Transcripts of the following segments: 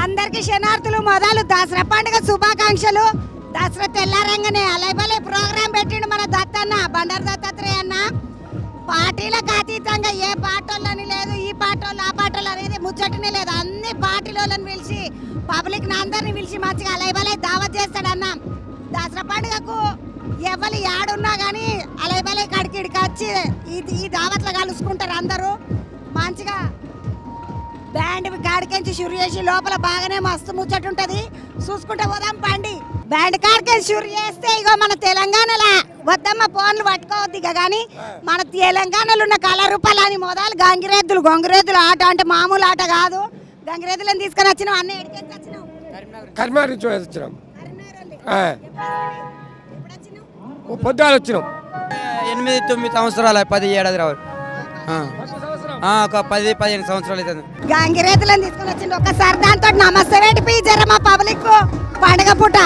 అందరికి శనార్థులు మొదలు దసరా పండుగ శుభాకాంక్షలు దసరా తెల్లారంగానే అలైబలే ప్రోగ్రాం పెట్టిండు మన దత్తన్న బండారు దత్తాత్రేయ అన్న పార్టీలకు అతీతంగా ఏ పాటోళ్ళని లేదు ఈ పాటోళ్ళు ఆ పాటోళ్ళు అనేది ముచ్చటనే లేదు అన్ని పార్టీలను పిలిచి పబ్లిక్ అందరిని పిలిచి మంచిగా అలైబలే దావత్ చేస్తాడన్న దసరా పండుగకు ఎవరు యాడున్నా కానీ అలైబలే కాడికి ఇడికి వచ్చి ఈ ఈ దావత్లో కలుసుకుంటారు అందరూ మంచిగా బ్యాండ్ కాడికెంచి షురు చేసి లోపల బాగానే మస్తు ముచ్చట ఉంటది చూసుకుంటే పోదాం పండి బ్యాండ్ కాడికెంచి షురు చేస్తే ఇగో మన తెలంగాణలో వద్దమ్మ ఫోన్లు పట్టుకోవద్దు ఇక కానీ మన తెలంగాణలో ఉన్న కళారూపాలని మొదలు గంగిరెద్దులు గొంగిరెద్దులు ఆట అంటే మామూలు ఆట కాదు గంగిరెద్దులను తీసుకొని వచ్చినాం అన్నీ ఎడికెళ్ళి వచ్చినాం కరీంనగర్ నుంచి వచ్చినాం కరీంనగర్ ఆ, ఎప్పుడు వచ్చినావు ఓ పొద్దుగాల వచ్చినాం ఎనిమిది తొమ్మిది సంవత్సరాలు పది ఏడాది రావు ఆ. ఆ, ఒక పది పదిహేను సంవత్సరాలు అవుతుంది గంగిరెద్దులను తీసుకొని వచ్చిండు ఒక్కసారి దాంతో నమస్తే వేటి జర మా పబ్లిక్ పండగ పూట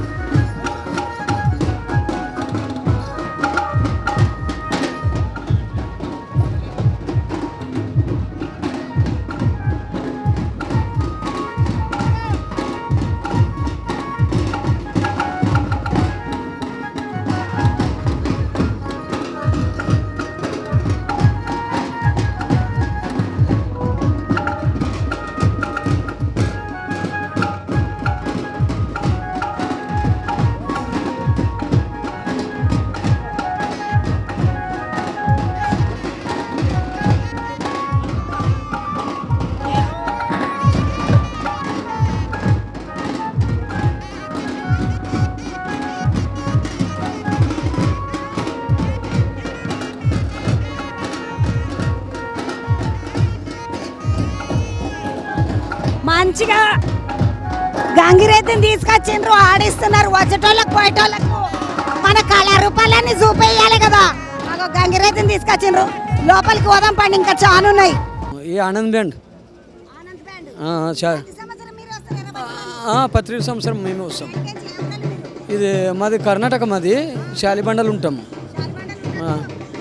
మంచిగా గంగిరెద్దుని తీసుకొచ్చిండ్రు ఆడిస్తున్నారు వచ్చేటోళ్ళకు పోయేటోళ్ళకు మన కళారూపాలన్నీ చూపేయాలి కదా మాకు గంగిరెద్దుని తీసుకొచ్చిండ్రు లోపలికి పోదాం పండి ఇంకా చాలా ఉన్నాయి ఈ ఆనంద్ బ్యాండ్ ఆ, చా- ఆ, ప్రతి సంవత్సరం మేము వస్తాం ఇది మాది కర్ణాటక మాది శాలిబండలు ఉంటాం ఆ.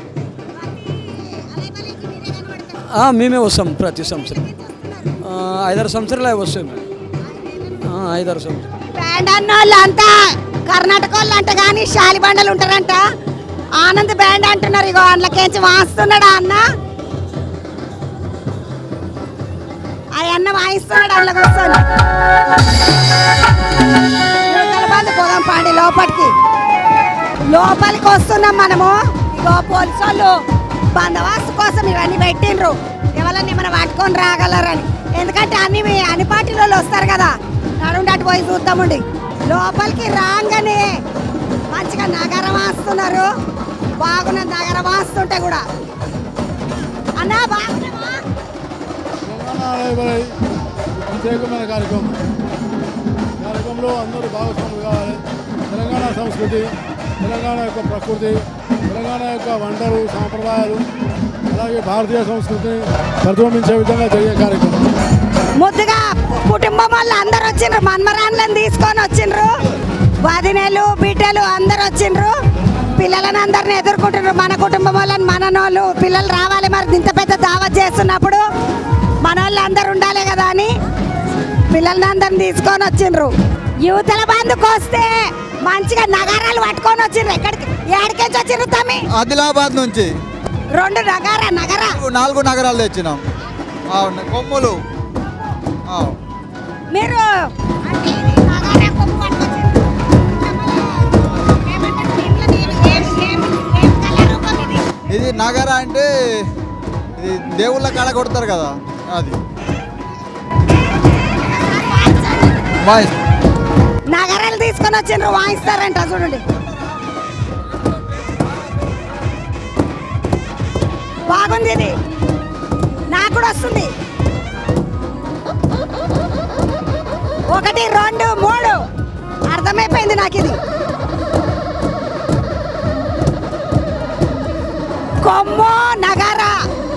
ఆ, మేమే వస్తాం ప్రతి సంవత్సరం ఆ, ఐదారు సంవత్సరాలు అవి వస్తాం ఆ, ఐదారు సంవత్సరం బ్యాండ్ అన్న వాళ్ళు అంతా కర్ణాటక వాళ్ళు అంట కానీ శాలిబండలు ఉంటారంట ఆనంద్ బ్యాండ్ అంటున్నారు ఇగో అందులోకేంచి వాస్తున్నాడా అన్న ఆ అన్న వాయిస్తున్నాడు అందులోకి వస్తాను బంది పోదాం పాండి లోపలికి లోపలికి వస్తున్నాం మనము ఇగో పోలీసు వాళ్ళు బందోబస్తు కోసం ఇవన్నీ పెట్టిండ్రు ఎవరన్నా మనం పట్టుకొని రాగలరని ఎందుకంటే అన్ని మీ- అన్ని పార్టీల వాళ్ళు వస్తారు కదా నడుండి అటు పోయి చూద్దామండి లోపలికి రాగానే మంచిగా నగరం వాస్తున్నారు బాగున్న నగరం వాస్తుంటే కూడా అన్నా బాగున్నావా తెలంగాణ ప్రత్యేకమైన కార్యక్రమం కార్యక్రమంలో అందరూ భాగస్వాములు కావాలి తెలంగాణ సంస్కృతి తెలంగాణ యొక్క ప్రకృతి తెలంగాణ యొక్క వంటలు సాంప్రదాయాలు అలాగే భారతీయ సంస్కృతిని ప్రతిబింబించే విధంగా జరిగే కార్యక్రమం ముద్దుగా కుటుంబం వాళ్ళు అందరు వచ్చిండ్రు మన్మరాన్లను తీసుకొని వచ్చిండ్రు వదినలు బిడ్డలు అందరు వచ్చిండ్రు పిల్లలను అందరిని ఎదుర్కొంటున్నారు మన కుటుంబం వాళ్ళని మననోళ్ళు పిల్లలు రావాలి మరి ఇంత పెద్ద దావత్ చేస్తున్నప్పుడు మన వాళ్ళు అందరు ఉండాలి కదా అని పిల్లల్ని అందరిని తీసుకొని వచ్చిండ్రు యువతల బంధుకు వస్తే మంచిగా నగరాలు పట్టుకొని వచ్చిండ్రు ఎక్కడికి ఎక్కడికి వచ్చిండ్రు తమ్మి ఆదిలాబాద్ నుంచి రెండు నగర నగర నాలుగు నగరాలు తెచ్చినాం అవును కొమ్ములు అవును. మీరు అంటే ఇది నగారా కొమ్ము పట్టుకొచ్చిండ్రు. ఏమంటారు? దీంట్లో నేను ఏం- ఏం- ఏం కళారూపం ఇది? ఇది నగర అంటే ఇది దేవుళ్ళ కాడ కొడతారు కదా అది వాయిస్ నగరాలు తీసుకొని వచ్చిండ్రు వాయిస్తారంట చూడండి బాగుంది ఇది నాకు కూడా వస్తుంది ఒకటి రెండు మూడు అర్థమైపోయింది నాకు ఇది కొమ్మో నగారా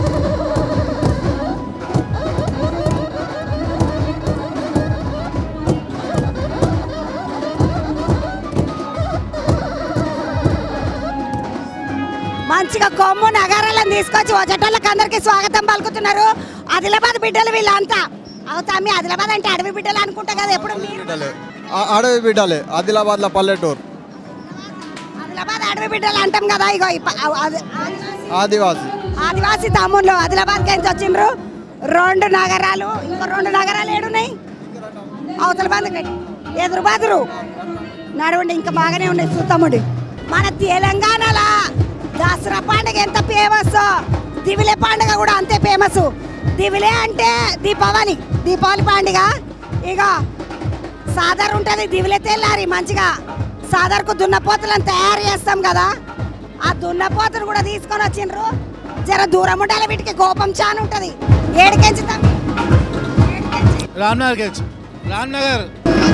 మంచిగా కొమ్ము నగరాలను తీసుకొచ్చి వచ్చేటోళ్ళకి అందరికి స్వాగతం పలుకుతున్నారు ఆదిలాబాద్ బిడ్డలు వీళ్ళంతా అవుతామి ఆదిలాబాద్ అంటే అడవి బిడ్డలు అనుకుంటున్నారు అనుకుంటా కదా ఎప్పుడు మీరు బిడ్డలే ఆ- అడవి బిడ్డలే ఆదిలాబాద్లో పల్లెటూరు ఆదిలాబాద్ అడవి బిడ్డలు అంటాం కదా ఇగో ఈ ప- ఆ- అది- ఆదివాసి ఆదివాసీ తమ్ముళ్ళు ఆదిలాబాద్ నుంచి వచ్చిండ్రు రెండు నగరాలు ఇంకో రెండు నగరాలు ఏడున్నాయి అవతల బంధు ఎదురు బదురు నడవండి ఇంకా బాగానే ఉన్నాయి చూద్దామండి మన తెలంగాణలో దసరా పండుగ ఎంత ఫేమస్ దివిలే పండుగ కూడా అంతే ఫేమస్ దివిలే అంటే దీపావళి దీపావళి పండుగ ఇక సాదర్ ఉంటుంది దివిలే తెల్లారి మంచిగా సాదర్కు దున్నపోతులను తయారు చేస్తాం కదా ఆ దున్నపోతును కూడా తీసుకొని వచ్చిండ్రు జర దూరం ఉండాలి వీటికి కోపం చాను ఉంటుంది ఏడికెంచి తమ్మి రామ్నగర్ గెలిచి రామ్నగర్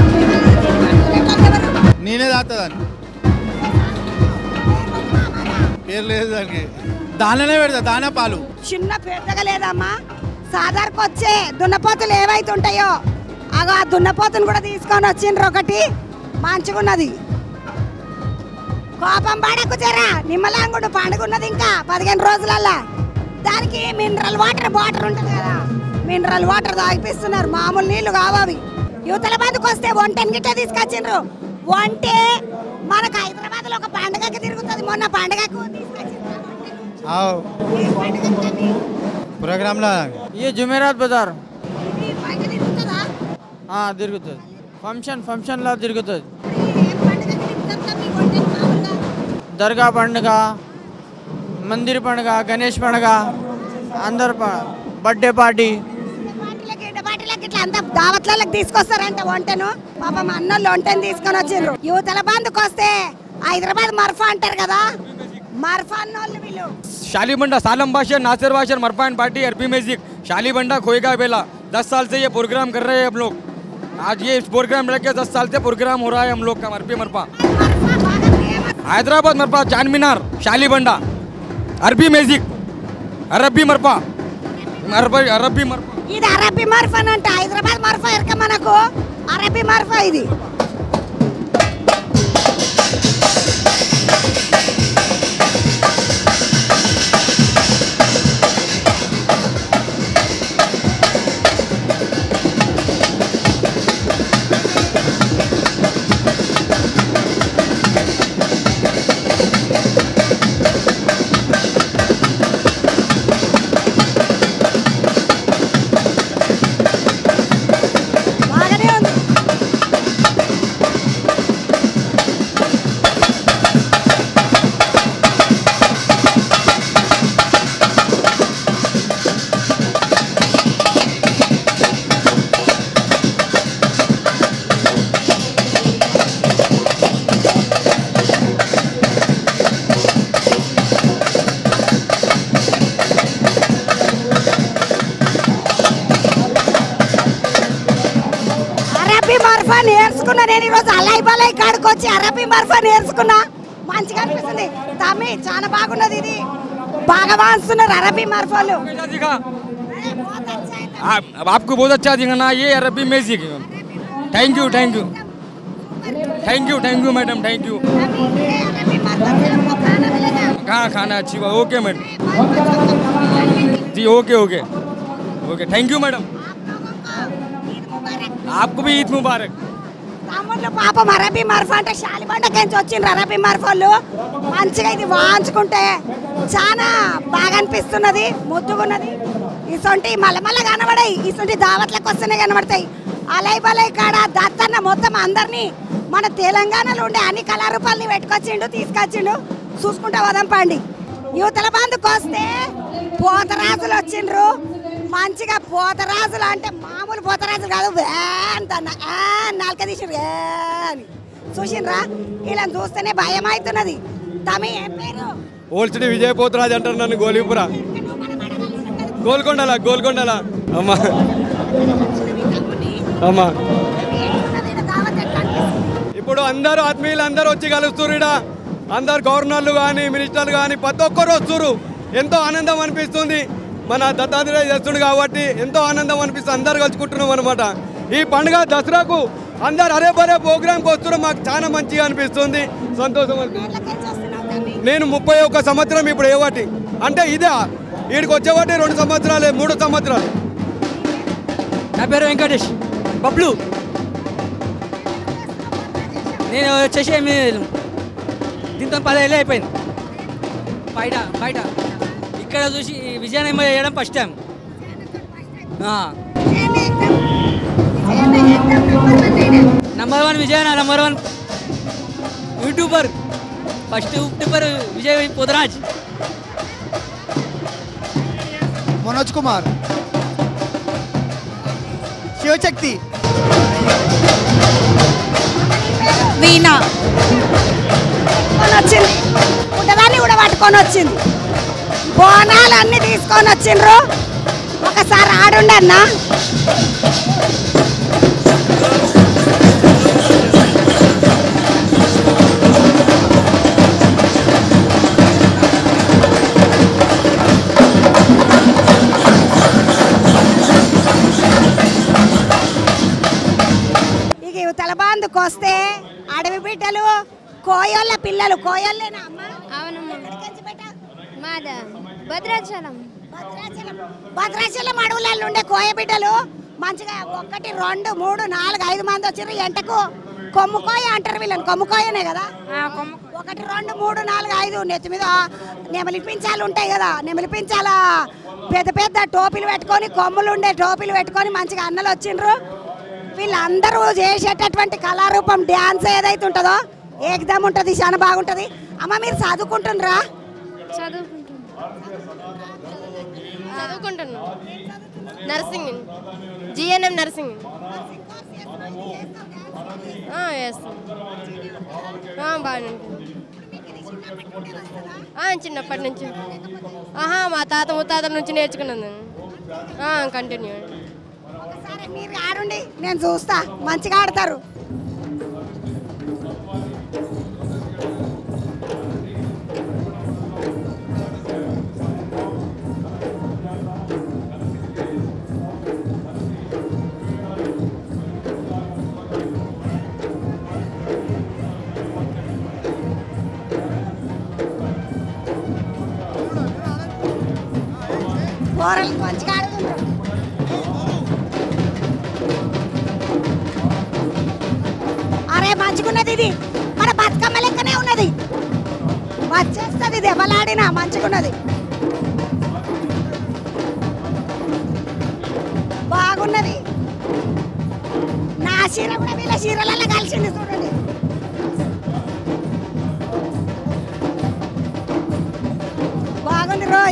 నేనే తాగుతుందాన్ని పేరు లేదు దానికి దాననే పెడతా దానే పాలు చిన్న పెద్దగా లేదమ్మా సాదర్కు వచ్చే దున్నపోతులు ఏవైతే ఉంటాయో అగో ఆ దున్నపోతును కూడా తీసుకొని వచ్చిండ్రు ఒకటి మంచిగున్నది కోపం పడకు జరా నిమ్మలాంగుడు పండుగ ఉన్నది ఇంకా పదిహేను రోజులల్లా దానికి మినరల్ వాటర్ బాటిల్ ఉంటుంది కదా మినరల్ వాటర్ తాగిపిస్తున్నారు మామూలు నీళ్లు కావవి యువతల బంధుకు వస్తే ఒంటెని గిట్ట తీసుకొచ్చిండ్రు ఒంటే మనకు హైదరాబాద్ లో ఒక పండుగకి తిరుగుతుంది మొన్న పండుగకు తీసుకొచ్చిండ్రు ఆ ఒంటెను. ఏ పండుగకి తమ్మి? ప్రోగ్రాంలో ये जुमेरात बाजार ఈ బయట తిరుగుతుందా? हाँ తిరుగుతుంది ఫంక్షన్ ఫంక్షన్లో తిరుగుతుంది ఏ పండుగకి తిరుగుతుంది తమ్మి ఒంటెను మామూలుగా? దర్గా పండుగ మందిర్ పండుగ గణేష్ పండుగ అందరు బర్త్డే పార్టీ పార్టీలకి, ఇడ్డ పార్టీలకి ఇట్లా అంతా దావత్లకి తీసుకొస్తారంట వంటను పాపం అన్నోళ్ళు వంటను తీసుకొని వచ్చిండ్రు యువతల బంధుకు వస్తే హైదరాబాద్ మర్ఫా అంటారు కదా మర్ఫా అన్నోళ్ళు వీళ్ళు शालीबंडा सालम भाषण नासिर भाषण मरफान पार्टी अरबी म्यूजिक शालीबंडा खोएगा बेला दस साल से ये प्रोग्राम कर रहे हैं हम लोग आज ये प्रोग्राम रखे दस साल से प्रोग्राम हो रहा है हम लोग का मरपी मरपा మర్ఫా బాగా famous. हैदराबाद मरपा चार मीनार शालीबंडा अरबी म्यूजिक अरबी मरपा अरबी अरबी मरपा ఇది అరబీ మర్ఫా అంట హైదరాబాద్ మర్ఫా ఎరక మనకు అరబీ మర్ఫా ఇది బాగానే ఉంది అరబీ మర్ఫా నేర్చుకున్నా నేను ఈరోజు అలై బలై కాడికి వచ్చి అరబీ మర్ఫా నేర్చుకున్నా మంచిగా అనిపిస్తుంది తమ్మి చాలా బాగున్నది ఇది బాగా వాస్తున్నారు అరబీ మర్ఫాలు कैसा दिखा आप, आपको बहुत अच्छा दिखा ना ये Arabi music thank you thank you thank you thank you madam thank you कहाँ खाना अच्छी बात okay madam ji okay okay okay thank you madam आपको भी ईद मुबारक తమ్ముళ్ళు పాపం అరబీ మర్ఫా అంటే శాలిబండకించి వచ్చిండ్రు అరబీ మర్ఫాలు మంచిగా ఇది వాంచుకుంటే చాలా బాగా అనిపిస్తున్నది ముద్దుగున్నది ఇసొంటి మలమల్ల కనబడాయి ఇసొంటి దావత్లకు వస్తేనే కనబడతాయి అలై బలై కాడ దత్తన్న మొత్తం అందరినీ మన తెలంగాణలో ఉండే అన్ని కళారూపాలని పెట్టుకొచ్చిండు తీసుకొచ్చిండు చూసుకుంటా వదం పండి యువతల బంధుకు వస్తే పోతరాజులు వచ్చిండ్రు మంచిగా పోతరాజులు అంటే మామూలు పోతరాజులు కాదు వేంత నాలుక తీసిరు ఏ అని చూసిండ్రా ఇలా చూస్తేనే భయం అవుతున్నది తమి ఏం పేరు ఓల్సిడి విజయ్ పోతురాజ్ అంటారు నన్ను గోలీపుర గోల్కొండల గోల్కొండల అమ్మా అమ్మా ఇప్పుడు అందరూ ఆత్మీయులు అందరూ వచ్చి కలుస్తున్నారు ఈడ అందరు గవర్నర్లు కానీ మినిస్టర్లు కానీ ప్రతి ఒక్కరు వస్తున్నారు ఎంతో ఆనందం అనిపిస్తుంది మన దత్తాత్రేయ చేస్తుడు కాబట్టి ఎంతో ఆనందం అనిపిస్తుంది అందరు కలుసుకుంటున్నాం అనమాట ఈ పండుగ దసరాకు అందరు అరే బరే ప్రోగ్రామ్కి వస్తున్నారు మాకు చాలా మంచిగా అనిపిస్తుంది సంతోషం అనిపిస్తుంది నేను ముప్పై ఒక్క సంవత్సరం ఇప్పుడు ఏవాటి అంటే ఇదే వీడికి వచ్చేవాటి రెండు సంవత్సరాలే మూడు సంవత్సరాలు నా పేరు వెంకటేష్ బబ్లు నేను వచ్చేసి ఏమి దీంతో పదేళ్ళు అయిపోయింది బయట బయట ఇక్కడ చూసి విజయనగరం చేయడం first time number one Vijay number one YouTuber first YouTuber Vijay Podaraj Manoj Kumar Shivashakti veena తీసుకొని వచ్చింది పుట్టదాన్ని కూడా పట్టుకొని వచ్చింది బోనాలు అన్ని తీసుకొని వచ్చిండ్రు ఒకసారి ఆడుండి అన్న ఇక యువతల బాందుకు వస్తే అడవి బిడ్డలు కోయోళ్ళ పిల్లలు కోయోళ్ళేనా అమ్మ అవునమ్మా ఎక్కడికి వచ్చి పెట్టావు? మాద భద్రాచలం భద్రాచలం భద్రాచలం అడవులలో ఉండే కోయ బిడ్డలు మంచిగా ఒకటి రెండు మూడు నాలుగు ఐదు మంది వచ్చారు ఎంటకు కొమ్ముకోయ అంటారు వీళ్ళని కొమ్ముకోయనే కదా ఒకటి రెండు మూడు నాలుగు ఐదు నెత్తి మీద నెమలి పించాలు ఉంటాయి కదా నెమలి పించాల పెద్ద పెద్ద టోపీలు పెట్టుకొని కొమ్ములు ఉండే టోపీలు పెట్టుకొని మంచిగా అన్నలు వచ్చిండ్రు వీళ్ళందరూ చేసేటటువంటి కళారూపం డ్యాన్స్ ఏదైతే ఉంటుందో ఏకదమ్ ఉంటుంది చాలా బాగుంటుంది అమ్మ మీరు చదువుకుంటుండ్రా చదువుకుంటున్నాను చదువుకుంటున్నాను నర్సింగ్ జిఎన్ఎం నర్సింగ్ ఆ, వేస్తాం ఆ, బాగానే ఉంటుంది ఆ, చిన్నప్పటి నుంచి ఆహా మా తాత ముత్తాతల నుంచి నేర్చుకున్నాను నేను కంటిన్యూ ఒకసారి మీరు ఆడండి నేను చూస్తా మంచిగా ఆడతారు కూరలు మంచిగా ఆడుతుండ్రు అరే మంచిగున్నది ఇది మన బతుకమ్మ లెక్కనే ఉన్నది వచ్చేస్తుంది ఇది ఎవలాడినా మంచిగున్నది బాగున్నది నా చీర కూడా వీళ్ళ చీరలలో కలిసింది చూడండి బాగుంది రోయ్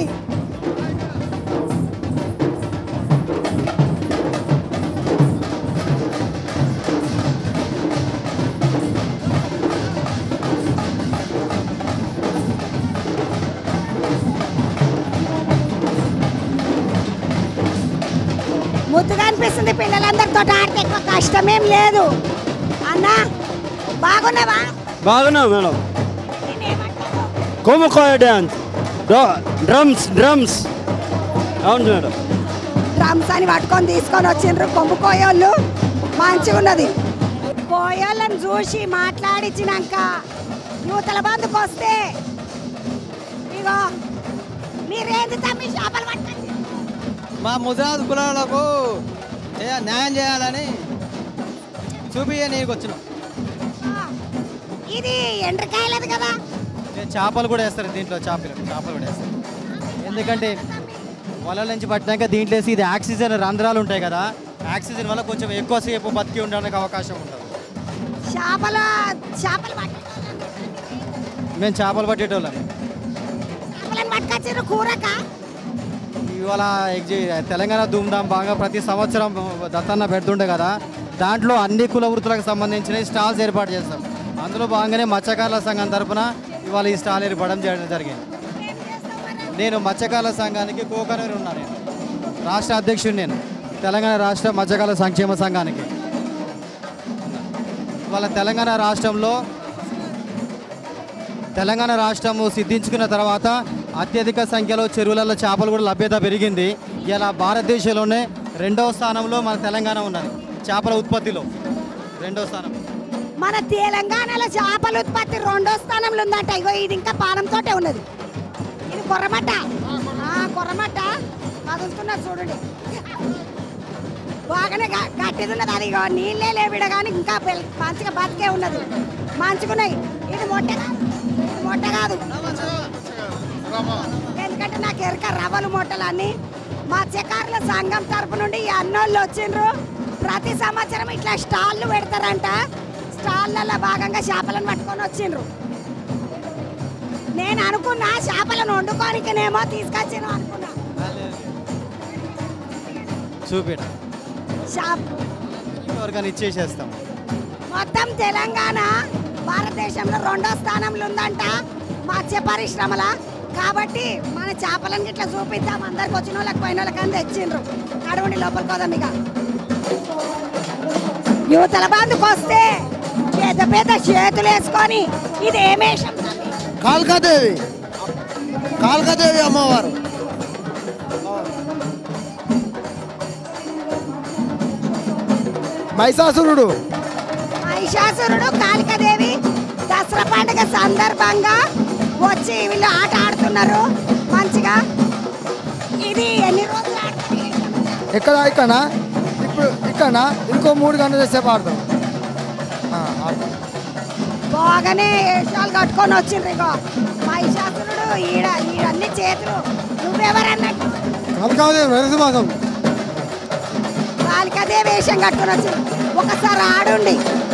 ముద్దుగా అనిపిస్తుంది పిల్లలందరితో ఆడితే ఎక్కువ కష్టమేం లేదు అన్నా బాగున్నావా బాగున్నా మేడం నేనేమంటాను? కోమకోయ డ్యాన్స్ డ్రమ్స్ డ్రమ్స్ అవును మేడం డ్రమ్స్ అని పట్టుకొని తీసుకొని వచ్చిండ్రు కొమ్ము కోయోళ్ళు మంచిగా ఉన్నది కోయోళ్ళని చూసి మాట్లాడించినాక యువతల బంధుకు వస్తే ఇగో మీరేంది తమ్మి చేపలు పట్టుకొచ్చి మా ముజరాజ్ కులాలకు ఏ- న్యాయం చేయాలని చూపియ నీకు వచ్చినాం ఇది ఎండ్రకాయలేదు కదా ఏ చేపలు కూడా వేస్తారు దీంట్లో చేపలు చేపలు కూడా వేస్తారు ఎందుకంటే వలల నుంచి పట్టినాక దీంట్లో వేసి ఇది ఆక్సిజన్ రంధ్రాలు ఉంటాయి కదా ఆక్సిజన్ వల్ల కొంచెం ఎక్కువసేపు బతికి ఉండడానికి అవకాశం ఉంటుంది చేపల చేపలు పట్టి మేము చేపలు పట్టేటోళ్ళం చేపలను పట్టుకొచ్చారు కూరక ఇవాళ ఎగ్జి తెలంగాణ ధూమ్ధామ్ బాగా ప్రతి సంవత్సరం దత్తన్న పెడుతుండే కదా దాంట్లో అన్ని కుల వృత్తులకు సంబంధించిన స్టాల్స్ ఏర్పాటు చేస్తాం అందులో భాగంగానే మత్స్యకారుల సంఘం తరపున ఇవాళ ఈ స్టాల్ ఏర్పడడం చేయడం జరిగింది నేను మత్స్యకారుల సంఘానికి కోకనూరు ఉన్నాను నేను రాష్ట్ర అధ్యక్షుడు నేను తెలంగాణ రాష్ట్ర మత్స్యకారుల సంక్షేమ సంఘానికి ఇవాళ తెలంగాణ రాష్ట్రంలో తెలంగాణ రాష్ట్రము సిద్ధించుకున్న తర్వాత అత్యధిక సంఖ్యలో చెరువులలో చేపలు కూడా లభ్యత పెరిగింది ఇలా భారతదేశంలోనే రెండవ స్థానంలో మన తెలంగాణ ఉన్నది చేపల ఉత్పత్తిలో రెండవ స్థానం మన తెలంగాణలో చేపల ఉత్పత్తి రెండో స్థానంలో ఉందంట ఇగో ఇది ఇంకా పానంతోటే ఉన్నది ఇది కొర్రమట్ట ఆ, కొర్రమట్ట కదులుతున్నది చూడండి బాగానే గ- గట్టిది ఉన్నది అది ఇగో నీళ్ళే లేవిడ కానీ ఇంకా పెల్- మంచిగా బతికే ఉన్నది మంచుకున్నాయి ఇది మొట్ట కాదు ఇది మొట్ట కాదు ఎందుకంటే నాకు ఎరక రవ్వలు మొట్టలన్నీ మత్స్యకారుల సంఘం తరపు నుండి ఈ అన్నోళ్ళు వచ్చిండ్రు ప్రతి సంవత్సరం ఇట్లా స్టాళ్ళు పెడతారంట స్టాళ్ళల్లో భాగంగా చేపలను పట్టుకొని వచ్చిండ్రు నేను అనుకున్నా చేపలను వండుకోనికనేమో తీసుకొచ్చాను అనుకున్నా చూపెట్ట చేప ఎవరికైనా ఇచ్చేసేస్తాం మొత్తం తెలంగాణ భారతదేశంలో రెండో స్థానంలో ఉందంట మత్స్య పరిశ్రమల కాబట్టి మన చేపలను ఇట్లా చూపిద్దాం అందరికి వచ్చిన వాళ్ళకి పోయిన వాళ్ళకి అంతా తెచ్చిండ్రు నడవండి లోపలికి పోదాం ఇక యువతల బంధుకు వస్తే పెద్ద పెద్ద చేతులు వేసుకొని ఇది ఏమేషం తల్లి? కాల్కాదేవి కాల్కాదేవి అమ్మవారు మైసాసురుడు మహిషాసురుడు కాళికాదేవి దసరా పండుగ సందర్భంగా వచ్చి వీళ్ళు ఆట ఆడుతున్నారు మంచిగా ఇది ఎన్ని రోజులు ఆడుతుంది ఎక్కడ ఇక్కడ ఇప్పుడు ఇక్కడ ఇంకో మూడు గంటల సేపు ఆడతాం ఆ, ఆడతాం. బాగానే వేషాలు కట్టుకొని వచ్చిండ్రు ఇగో మహిషాసురుడు ఈడ ఈడన్ని చేతులు నువ్వెవరన్నట్టు కాల్కాదేవి నరసింహాసం కాళికాదేవి వేషం కట్టుకొని వచ్చింది ఒకసారి ఆడుండి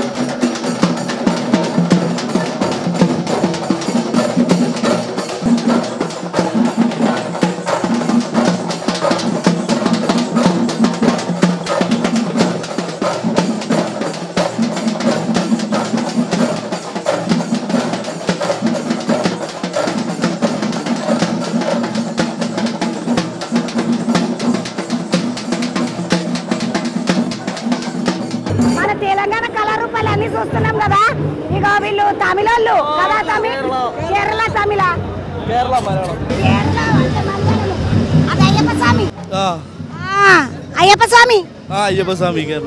మన తెలంగాణ కళారూపాలు అన్ని చూస్తున్నాం కదా ఇగో వీళ్ళు తమిళోళ్ళు కదా తమిళ్ కేరళ తమిళ కేరళ అంటే మలయాళం. అది అయ్యప్ప స్వామి ఆ, అయ్యప్ప స్వామి అయ్యప్ప స్వామి కేరళ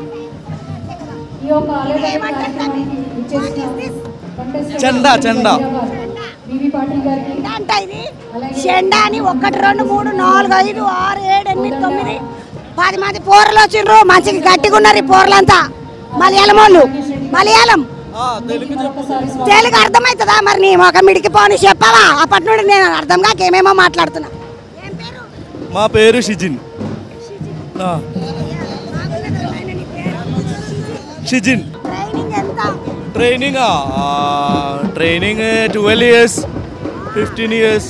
ఇది ఏమంటారు తమ్మి? What is this? Chanda Chanda చెండా అంట ఇది చెండా అని ఒకటి రెండు మూడు నాలుగు ఐదు ఆరు ఏడు ఎనిమిది తొమ్మిది పది మంది పోరలు వచ్చిండ్రు మంచిగా గట్టిగా ఉన్నారు ఈ పోరలంతా మలయాళం వాళ్ళు మలయాళం తెలుగు అర్థమవుతుందా మరి నీ ఒక మిడికి పోని చెప్పవా అప్పటి నుండి నేను అర్థం కాక ఏమేమో మాట్లాడుతున్నా ఏం పేరు మా పేరు షిజిన్ ఆ, షిజిన్ ట్రైనింగ్ ఎంత training training twelve years fifteen years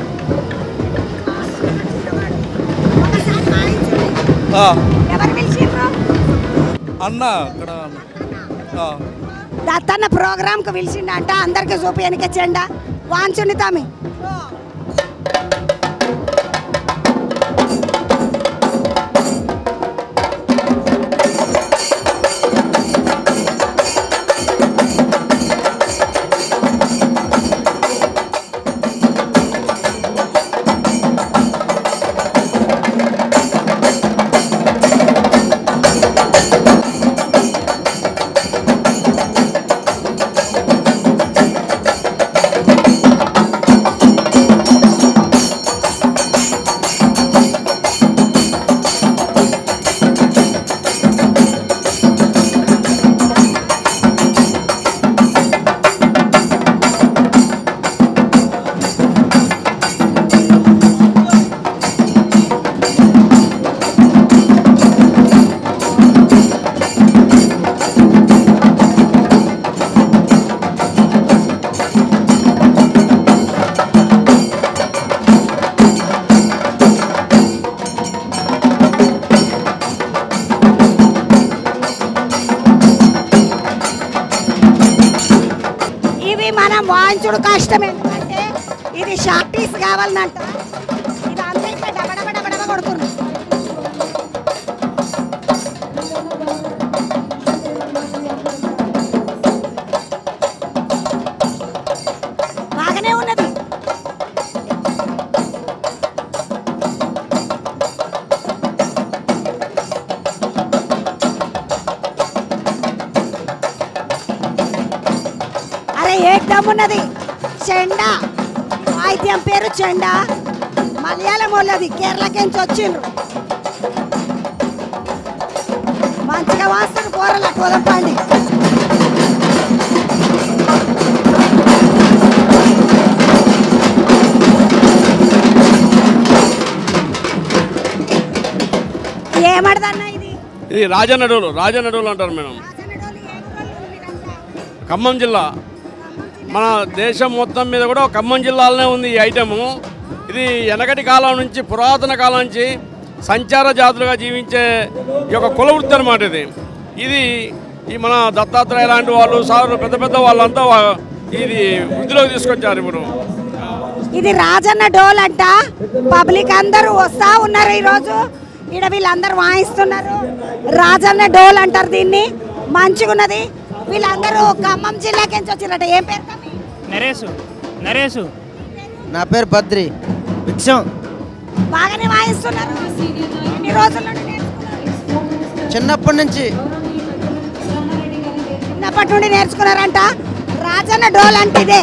ఒకసారి వాయించండి. ఎవరు పిలిచిండ్రు అన్న అక్కడ ఆ. దత్తన్న ప్రోగ్రామ్కి పిలిచిండంట అందరికి చూపించనికే చెండ వాంచుండి తమ్మి ఇవి మనం వాయించుడు కష్టం ఎందుకంటే ఇది షార్ట్ పీస్ కావాలంట ఇది అంతా ఇట్లా డబడబ డబడబ కొడుతుంది బాగానే ఉన్నది అరే ఏకదమ్ ఉన్నది చెండా వాయిద్యం పేరు చెండా మలయాళం వాళ్ళది కేరళకి నుంచి వచ్చిండ్రు మంచిగా వాస్తుంది కూరల పోదాం పండి ఏమడదన్న ఇది ఇది రాజనడోలు రాజనడోలు అంటారు మేడం ఖమ్మం జిల్లా మన దేశం మొత్తం మీద కూడా ఖమ్మం జిల్లాలోనే ఉంది ఈ ఐటెము ఇది వెనకటి కాలం నుంచి పురాతన కాలం నుంచి సంచార జాతులుగా జీవించే ఈ యొక్క కుల వృత్తి అనమాట ఇది ఇది ఈ మన దత్తాత్రేయ లాంటి వాళ్ళు సార్ పెద్ద పెద్ద వాళ్ళంతా వా- ఇది వృద్ధిలోకి తీసుకొచ్చారు ఇప్పుడు ఇది రాజన్న డోల్ అంట పబ్లిక్ అందరూ వస్తా ఉన్నారు ఈరోజు ఈడ వీళ్ళందరూ వాయిస్తున్నారు రాజన్న డోల్ అంటారు దీన్ని మంచిగున్నది వీళ్ళందరూ ఖమ్మం జిల్లాకి నుంచి వచ్చిరట ఏం పేరు తమ్మి? నరేసు నరేసు నా పేరు బద్రి విక్షం బాగానే వాయిస్తున్నారు ఎన్ని రోజుల నుండి నేర్చుకున్నారు? చిన్నప్పటి నుంచి చిన్నప్పటి నుండి నేర్చుకున్నారంట రాజన్న డోల్ అంటే ఇదే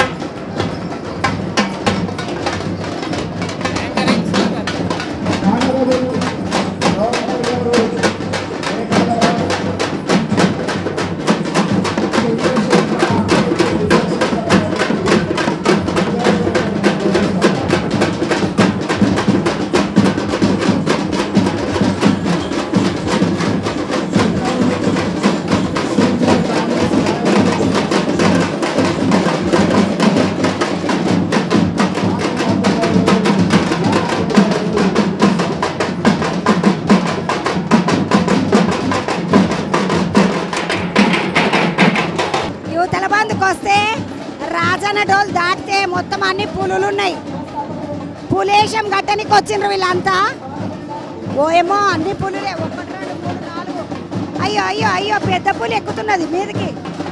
యువతల బందుకు వస్తే రాజన్న డోల్ దాటితే మొత్తం అన్ని పులులు ఉన్నాయి పులేశం గట్టనికి వచ్చిండ్రు వీళ్ళంతా ఓ ఏమో అన్ని పులులే ఒకటి రెండు మూడు నాలుగు అయ్యో అయ్యో అయ్యో పెద్ద పులి ఎక్కుతున్నది మీదకి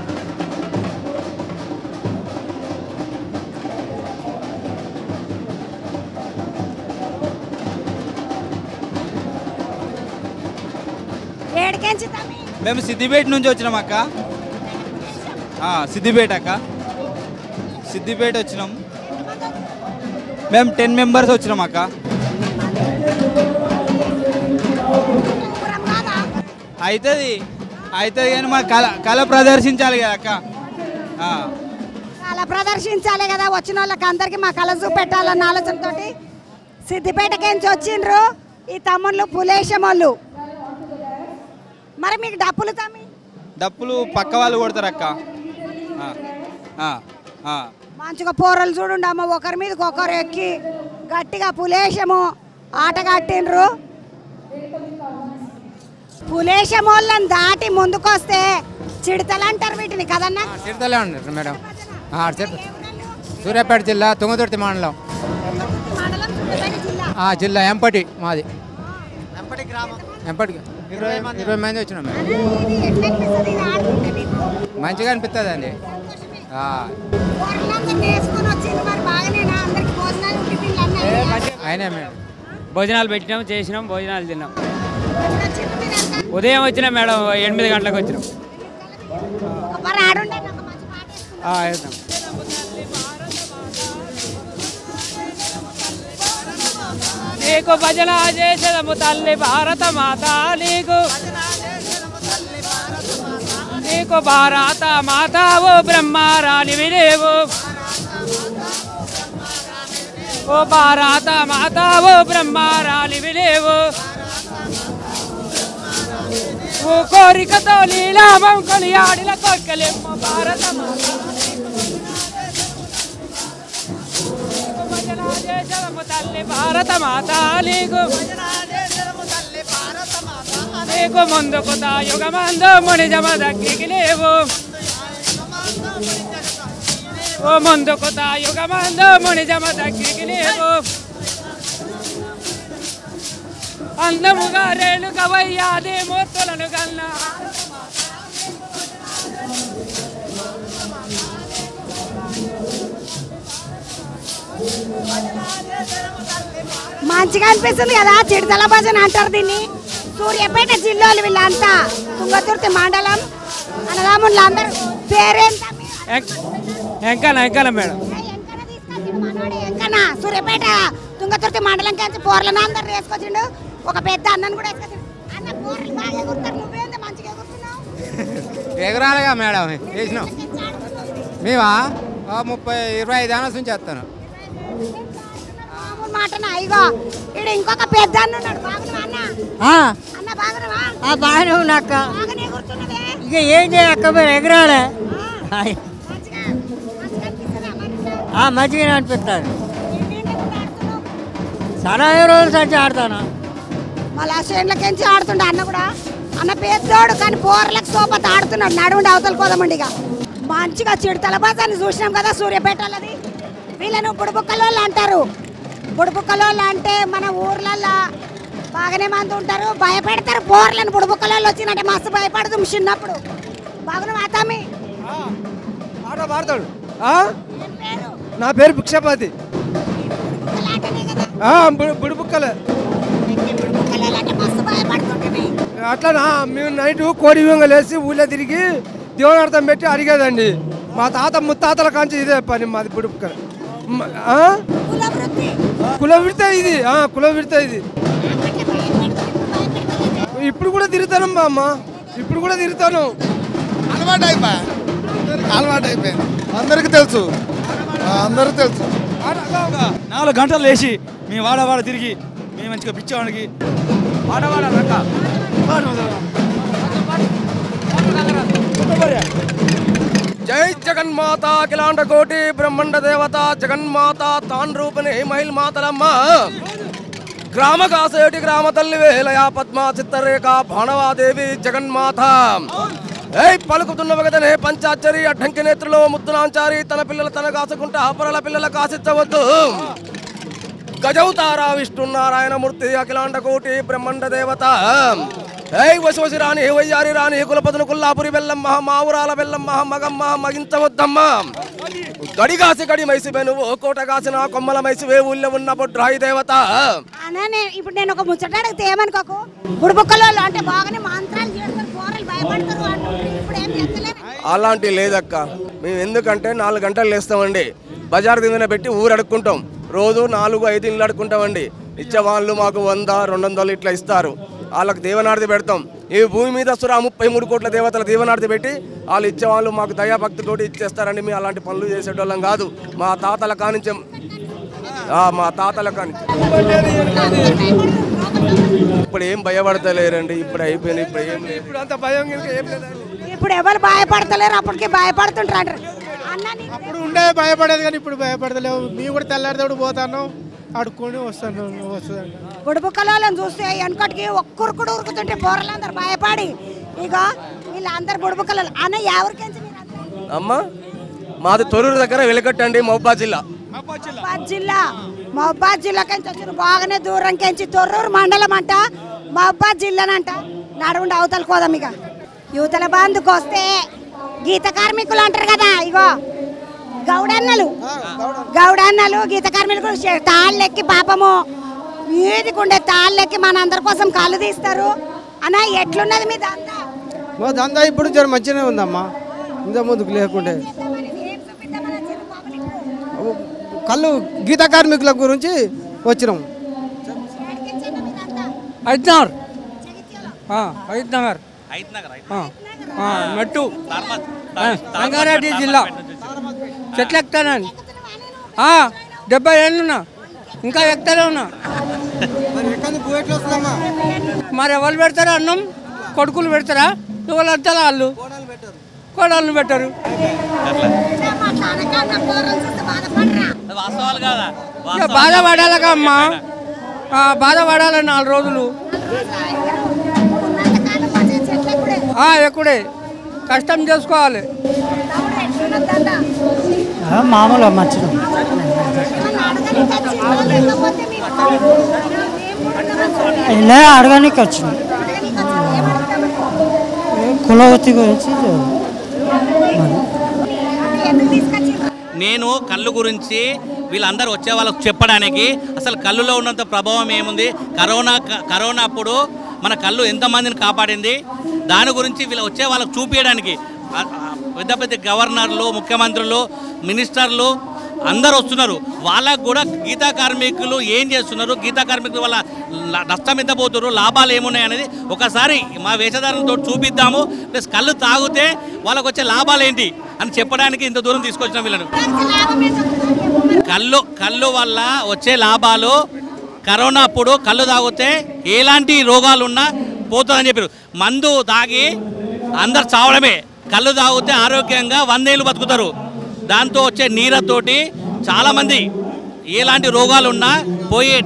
ఏడికెంచి తమ్మి మేము సిద్దిపేట నుంచి వచ్చినాం అక్క ఆ, సిద్దిపేట అక్క సిద్దిపేట వచ్చినాం మేము టెన్ మెంబర్స్ వచ్చినాం అక్క అవుతుంది అవుతుంది కానీ మా కళ కళ ప్రదర్శించాలి కదా అక్క ఆ, కళ ప్రదర్శించాలి కదా వచ్చిన వాళ్ళకి అందరికి మా కళ చూపెట్టాలన్న ఆలోచనతోటి సిద్దిపేటకేంచి వచ్చిండ్రు ఈ తమ్ముళ్ళు పులేశం వాళ్ళు మరి మీకు డప్పులు తమ్మి డప్పులు పక్క వాళ్ళు కొడతారు అక్క ఆ, ఆ, ఆ. మంచిగా పోరలు చూడండి అమ్మ ఒకరి మీద ఒకరు ఎక్కి గట్టిగా పులేశము ఆట కట్టిండ్రు పులేశం వాళ్ళని దాటి ముందుకొస్తే చిడతలు అంటారు వీటిని కదన్నా చిరుతలే ఉన్నారు మేడం ఆ, చిరుత సూర్యాపేట జిల్లా తుంగతుర్తి మండలం ఆ, జిల్లా ఎంపటి మాది ఎంపటి ఇరవై ఇరవై మంది వచ్చినాం మేడం మంచిగా అనిపిస్తుంది అండి అయినా మేడం భోజనాలు పెట్టినాం చేసినాం భోజనాలు తిన్నాం ఉదయం వచ్చినాం మేడం ఎనిమిది గంటలకు వచ్చినాం మరి ఆడుండే ఆ, వెళ్తాం నీకు భజన చేసేదము తల్లి భారత మాత నీకు నీకు భారత మాతావు బ్రహ్మారాణి వినేవు ఓ భారత మాతావు బ్రహ్మారాణి వినేవు ఓ కోరికతో నీలామం కొనియాడిన కొక్కలేమో భారత మాత చేసదము తల్లి భారత మాత నీకు నీకు ముందుకు యుగమందు మునిజమ దగ్గరికి లేవు ఓ ముందుకు యుగమందు మునిజమ దగ్గరికి లేవు అందముగా రేణుక వయ్యాది మూర్తులను కన్నా మంచిగా అనిపిస్తుంది కదా చిడతల భజన అంటారు దీన్ని సూర్యాపేట జిల్లాలు వీళ్ళంతా తుంగతుర్తి మండలం అన్నదమ్ముళ్ళు అందరూ పేరేంత ఎంకన ఎంకన మేడం ఎంకన్నా సూర్యాపేట తుంగతుర్తి మండలం నుంచి పోర్లను అందరు వేసుకొచ్చిండు ఒక పెద్ద అన్నను కూడా వేసుకొచ్చిండు అన్న పోర్లు బాగా కుడతారు నువ్వేంది రెగ్యులర్గా మేడం వేసినాం మేమా ఆ ముప్పై ఇరవై ఐదు అవర్స్ నుంచి చేస్తాను మామూలు మాటనా ఇగో ఇక్కడ ఇంకొక పెద్ద అన్న ఉన్నాడు బాగున్నావా అన్న అన్న బాగున్నావా బాగానే ఉన్నా అక్క బాగానే కూర్చున్నదే ఇక ఏం చేయక్క మీరు ఎగరాలే మంచిగానే అనిపిస్తుంది చాలా రోజుల నుంచి ఆడతాను మళ్ళీ చేనులకెంచి ఆడుతుండే అన్న కూడా అన్న పెద్దోడు కానీ పోర్లకు సోపత ఆడుతున్నాడు నడుండి అవతల పోదామండి ఇక మంచిగా చిడతల బాజాన్ని చూసినాం కదా సూర్యాపేటలది వీళ్ళను బుడబుక్కలోళ్ళు అంటారు బుడబుక్కలోళ్ళు అంటే మన ఊర్లల్లో బాగానే మంది ఉంటారు భయపెడతారు పోర్లను బుడబుక్కలోళ్ళు వచ్చినట్టే మస్తు భయపడదు చిన్నప్పుడు బాగున్నా మాతామి ఆట పాడతాడు ఆ? నా పేరు భిక్షపతి ఆ, బుడి- బుడిబుక్కలే అట్లా మేము నైట్ కోడి వేసి ఊళ్ళో తిరిగి దేవునార్థం పెట్టి అడిగేదండి మా తాత ముత్తాతల కాంచి ఇదే పని మాది బుడిబుక్కల మ- ఆ? కుల విడత ఇది ఆ, కుల విడత ఇది ఇప్పుడు కూడా తిరుగుతాను మా అమ్మ ఇప్పుడు కూడా తిరుగుతాను అలవాటు అయిపోయా అలవాటు అయిపోయింది అందరికి తెలుసు అందరికి తెలుసు నాలుగు గంటలు లేచి మీ వాడవాడ తిరిగి మేము మంచిగా పిచ్చేవాడికి వాడవాడ రక్క జై జగన్మాత అఖిలాండ కోటి బ్రహ్మాండ దేవత జగన్మాత తాన్ రూపిణి మహిళ మాతలమ్మ గ్రామ కాసేటి గ్రామ తల్లి వేలయ పద్మ చిత్తరేఖ భానవాదేవి జగన్మాత ఏయ్ పలుకుతున్న వగదనే పంచాచరి అడ్డంకి నేత్రులో ముద్దునాంచారి తన పిల్లలు తన కాసుకుంటా అపరల పిల్లల కాసిచ్చవద్దు గజౌతారా విష్ణునారాయణమూర్తి అఖిలాండ కోటి బ్రహ్మాండ దేవత ఏయ్ వశవసి రాణి వయ్యారి రాణి కులపదును కుల్లాపురి బెల్లమ్మ మావురాల బెల్లమ్మ మగమ్మ మగించవద్దమ్మ గడిగాసి గడి మైసివే నువ్వు కోట కాసిన కొమ్మల మైసివే ఊళ్ళో ఉన్న బొడ్రాయి దేవత అన్న నేను ఇప్పుడు నేను ఒక ముచ్చట అడిగితే ఏమనుకోకు బుడబుక్కలోళ్ళు అంటే బాగానే మంత్రాలు చేస్తారు పోరలు భయపడతారు అంటుండ్రు. ఇప్పుడు ఏం చేస్తలేరు అలాంటి లేదక్క మేము ఎందుకంటే నాలుగు గంటలు లేస్తామండి బజార్ దిగిన పెట్టి ఊరు అడుక్కుంటాం రోజు నాలుగు ఐదు ఇళ్ళు అడుక్కుంటామండి ఇచ్చే వాళ్ళు మాకు వంద రెండు వందలు ఇట్లా ఇస్తారు వాళ్ళకి దేవనార్థి పెడతాం ఈ భూమి మీద సురా ముప్పై మూడు కోట్ల దేవతల దేవనార్థి పెట్టి వాళ్ళు ఇచ్చే వాళ్ళు మాకు దయాభక్తితోటి ఇచ్చేస్తారండి మేము అలాంటి పనులు చేసేటోళ్ళం కాదు మా తాతల కానించం ఆ, మా తాతల కానించం ఇప్పుడు ఏం భయపడతలేరండి ఇప్పుడు అయిపోయింది ఇప్పుడు ఏం లేదు ఇప్పుడు అంత భయం గినక ఏం లేదండి ఇప్పుడు ఎవరు భయపడతలేరు అప్పటికి భయపడుతుంటారు అప్పుడు ఉండే భయపడేది కానీ ఇప్పుడు భయపడతలేవు మేము కూడా తెల్లారితోడు పోతాను అడుక్కొని వస్తాను వస్తుంది బుడబుక్కలోళ్ళని చూస్తే వెనకటికి ఒక్కరుకుడు ఉరుకుతుంటే పోరలందరూ భయపడి ఇక వీళ్ళందరు బుడబుక్కలు అన్న ఎవరికెంచి అమ్మ మాది తొరూరు దగ్గర వెలగట్టండి మహబాద్ జిల్లా మహబాద్ జిల్లా మహబాద్ జిల్లాకెంచి వచ్చిన బాగానే దూరం కెంచి తొర్రూరు మండలం అంట మహబాద్ జిల్లానంట నడుండి అవతల కోదాం ఇక యువతల బంధుకు వస్తే గీత కార్మికులు అంటారు కదా ఇగో గౌడన్నలు గౌడన్నలు గీత కార్మికులు చే- తాళ్ళెక్కి పాపము వీధికుండే తాళ్ళెక్కి మనందరి కోసం కళ్ళు తీస్తారు అన్న ఎట్లున్నది మీ దందా మా దందా ఇప్పుడు జర మంచిగానే ఉందమ్మా ఇంత ముందుకు లేకుండే కళ్ళు గీత కార్మికుల గురించి వచ్చినాం ఐద్నగర్ ఐద్నగర్ మెట్టు ఆ, రంగారెడ్డి జిల్లా చెట్లు ఎక్కుతానని ఆ, డెబ్బై ఏళ్ళున్నా ఇంకా ఎక్కుతానే ఉన్నా మరి ఎవరు పెడతారా అన్నం కొడుకులు పెడతారా ఎవరు అంతా వాళ్ళు కోడళ్ళు పెట్టరు వాస్తవాలు కాదా ఇక బాధపడాలగా అమ్మా ఆ, బాధపడాలి నాలుగు రోజులు ఆ, ఎక్కడే కష్టం చేసుకోవాలి మామూలుగా మంచిగా ఇలా అడగడానికి వచ్చిన కులవృత్తి గురించి నేను కళ్ళు గురించి వీళ్ళందరూ వచ్చే వాళ్ళకు చెప్పడానికి అసలు కళ్ళులో ఉన్నంత ప్రభావం ఏముంది కరోనా కరోనా అప్పుడు మన కళ్ళు ఎంతమందిని కాపాడింది దాని గురించి వీళ్ళు వచ్చే వాళ్ళకు చూపించడానికి ఆ- ఆ పెద్ద పెద్ద గవర్నర్లు ముఖ్యమంత్రులు మినిస్టర్లు అందరూ వస్తున్నారు వాళ్ళకు కూడా గీతా కార్మికులు ఏం చేస్తున్నారు గీతా కార్మికుల వల్ల ల- నష్టం ఎంత పోతున్నారు లాభాలు ఏమున్నాయి అనేది ఒకసారి మా వేషధారణతో చూపిద్దాము ప్లస్ కళ్ళు తాగితే వాళ్ళకు వచ్చే లాభాలు ఏంటి అని చెప్పడానికి ఇంత దూరం తీసుకొచ్చిన వీళ్ళను కళ్ళు కళ్ళు వల్ల వచ్చే లాభాలు కరోనా అప్పుడు కళ్ళు తాగితే ఎలాంటి రోగాలు ఉన్నా పోతుందని చెప్పారు మందు తాగి అందరు చావడమే కళ్ళు తాగితే ఆరోగ్యంగా వందేళ్ళు బతుకుతారు దాంతో వచ్చే నీరతోటి చాలామంది ఎలాంటి రోగాలు ఉన్నా పోయే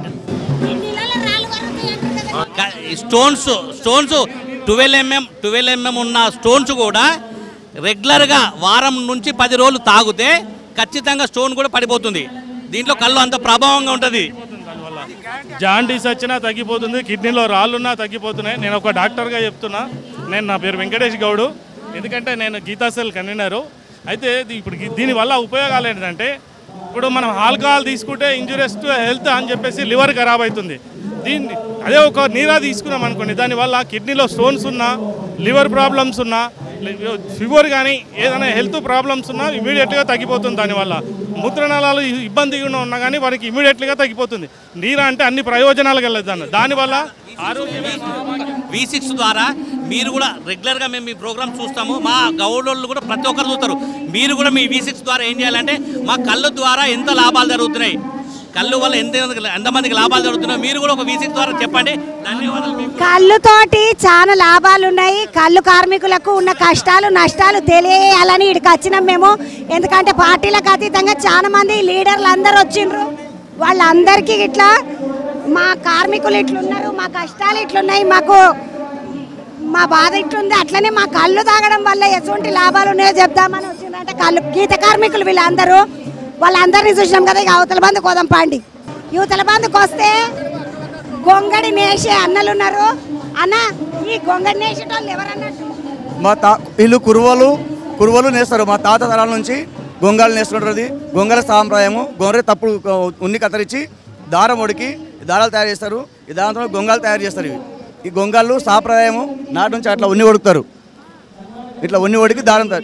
క- stones stones twelve MM twelve MM ఉన్న స్టోన్స్ కూడా రెగ్యులర్గా వారం నుంచి పది రోజులు తాగితే ఖచ్చితంగా స్టోన్ కూడా పడిపోతుంది దీంట్లో కళ్ళు అంత ప్రభావంగా ఉంటుంది జాండీస్ వచ్చినా తగ్గిపోతుంది కిడ్నీలో రాళ్ళున్నా తగ్గిపోతున్నాయి నేను ఒక డాక్టర్గా చెప్తున్నా నేను నా పేరు వెంకటేష్ గౌడు ఎందుకంటే నేను గీతాసెల్ కన్వీనరు అయితే ఇది ఇప్పుడు గి- దీనివల్ల ఉపయోగాలు ఏంటంటే ఇప్పుడు మనం ఆల్కహాల్ తీసుకుంటే ఇంజురియస్ టు హెల్త్ అని చెప్పేసి లివర్ ఖరాబ్ అవుతుంది దీన్ని అదే ఒక నీరా తీసుకున్నాం అనుకోండి దానివల్ల కిడ్నీలో స్టోన్స్ ఉన్నా లివర్ ప్రాబ్లమ్స్ ఉన్నా ఫీవర్ కానీ ఏదైనా హెల్త్ ప్రాబ్లమ్స్ ఉన్నా ఇమీడియట్గా తగ్గిపోతుంది దానివల్ల మూత్రనాళాలు ఇబ్బందిగా ఉన్నా కానీ వారికి ఇమీడియట్గా తగ్గిపోతుంది నీరా అంటే అన్ని ప్రయోజనాలకు వెళ్ళదు దాన్ని దానివల్ల ఆరోగ్యమే వి సిక్స్ ద్వారా మీరు కూడా రెగ్యులర్గా మేము మీ ప్రోగ్రామ్ చూస్తాము మా గౌడోళ్ళు కూడా ప్రతి ఒక్కరు చూస్తారు మీరు కూడా మీ వి సిక్స్ ద్వారా ఏం చేయాలంటే మా కళ్ళు ద్వారా ఎంత లాభాలు జరుగుతున్నాయి కళ్ళు వల్ల ఎంత ఎంతమందికి లాభాలు జరుగుతున్నాయి మీరు కూడా ఒక వి సిక్స్ ద్వారా చెప్పండి ధన్యవాదాలు మీకు. కళ్ళుతోటి చాలా లాభాలు ఉన్నాయి కళ్ళు కార్మికులకు ఉన్న కష్టాలు నష్టాలు తెలియాలని ఇక్కడికి వచ్చినాం మేము ఎందుకంటే పార్టీలకు అతీతంగా చాలా మంది లీడర్లు అందరూ వచ్చిండ్రు వాళ్ళందరికీ ఇట్లా మా కార్మికులు ఇట్లున్నారు మా కష్టాలు ఇట్లున్నాయి మాకు మా బాధ ఇట్లుంది అట్లనే మా కళ్ళు తాగడం వల్ల ఎటువంటి లాభాలు ఉన్నాయో చెప్దామని వచ్చిందంటే కళ్ళు గీత కార్మికులు వీళ్ళందరూ వాళ్ళందరినీ చూసినాం కదా ఇక అవతల బంధు కోదం పాండి యువతల బంధుకు వస్తే గొంగడి నేసే అన్నలు ఉన్నారు అన్న ఈ గొంగడి నేసేటోళ్ళు ఎవరన్నట్టు మా తా వీళ్ళు కురువలు కురువలు నేస్తారు మా తాత తరాల నుంచి గొంగాలు నేస్తుంటుంది గొంగల సాంప్రదాయము గొర్రె తప్పుడు కొ- ఉన్ని కత్తిరించి దారం ఉడికి దారాలు తయారు చేస్తారు ఈ దాంతో గొంగాలు తయారు చేస్తారు ఇవి ఈ గొంగాళ్ళు సాంప్రదాయము నాటి నుంచి అట్లా ఉన్ని ఉడుకుతారు ఇట్లా ఉన్ని ఉడికి దారం తయారు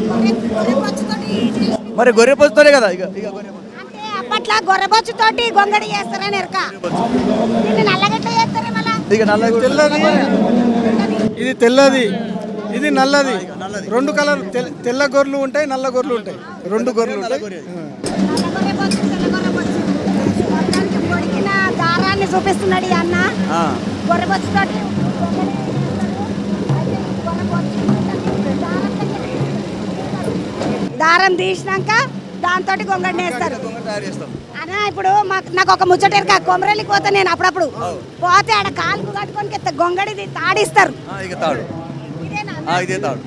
మరి గొర్రె పొచ్చుతోనే కదా ఇక ఇక గొర్రె అప్పట్లో గొర్రెబొచ్చు తోటి గొంగడి చేస్తారని ఎరక దీన్ని నల్లగట్ల చేస్తారు మళ్ళా ఇక నల్ల తెల్లది ఇది తెల్లది ఇది నల్లది రెండు కలర్ తెల్ల- తెల్ల గొర్రెలు ఉంటాయి నల్ల గొర్రెలు ఉంటాయి రెండు గొర్రెలు ఉంటాయి పొడిగిన దారాన్ని చూపిస్తున్నాడు ఈ అన్న ఆ. గొర్రెబొచ్చు తోటి దారం తీసినాక దాంతో గొంగడిని వేస్తారు అన్న ఇప్పుడు మాకు నాకు ఒక ముచ్చట ఎరక కొమరలికి పోతా నేను అప్పుడప్పుడు పోతే ఆడ కాలుకు కట్టుకొని కింద గొంగడిది తాడిస్తారు ఆ, ఇక తాడు ఆ, ఇదే తాడు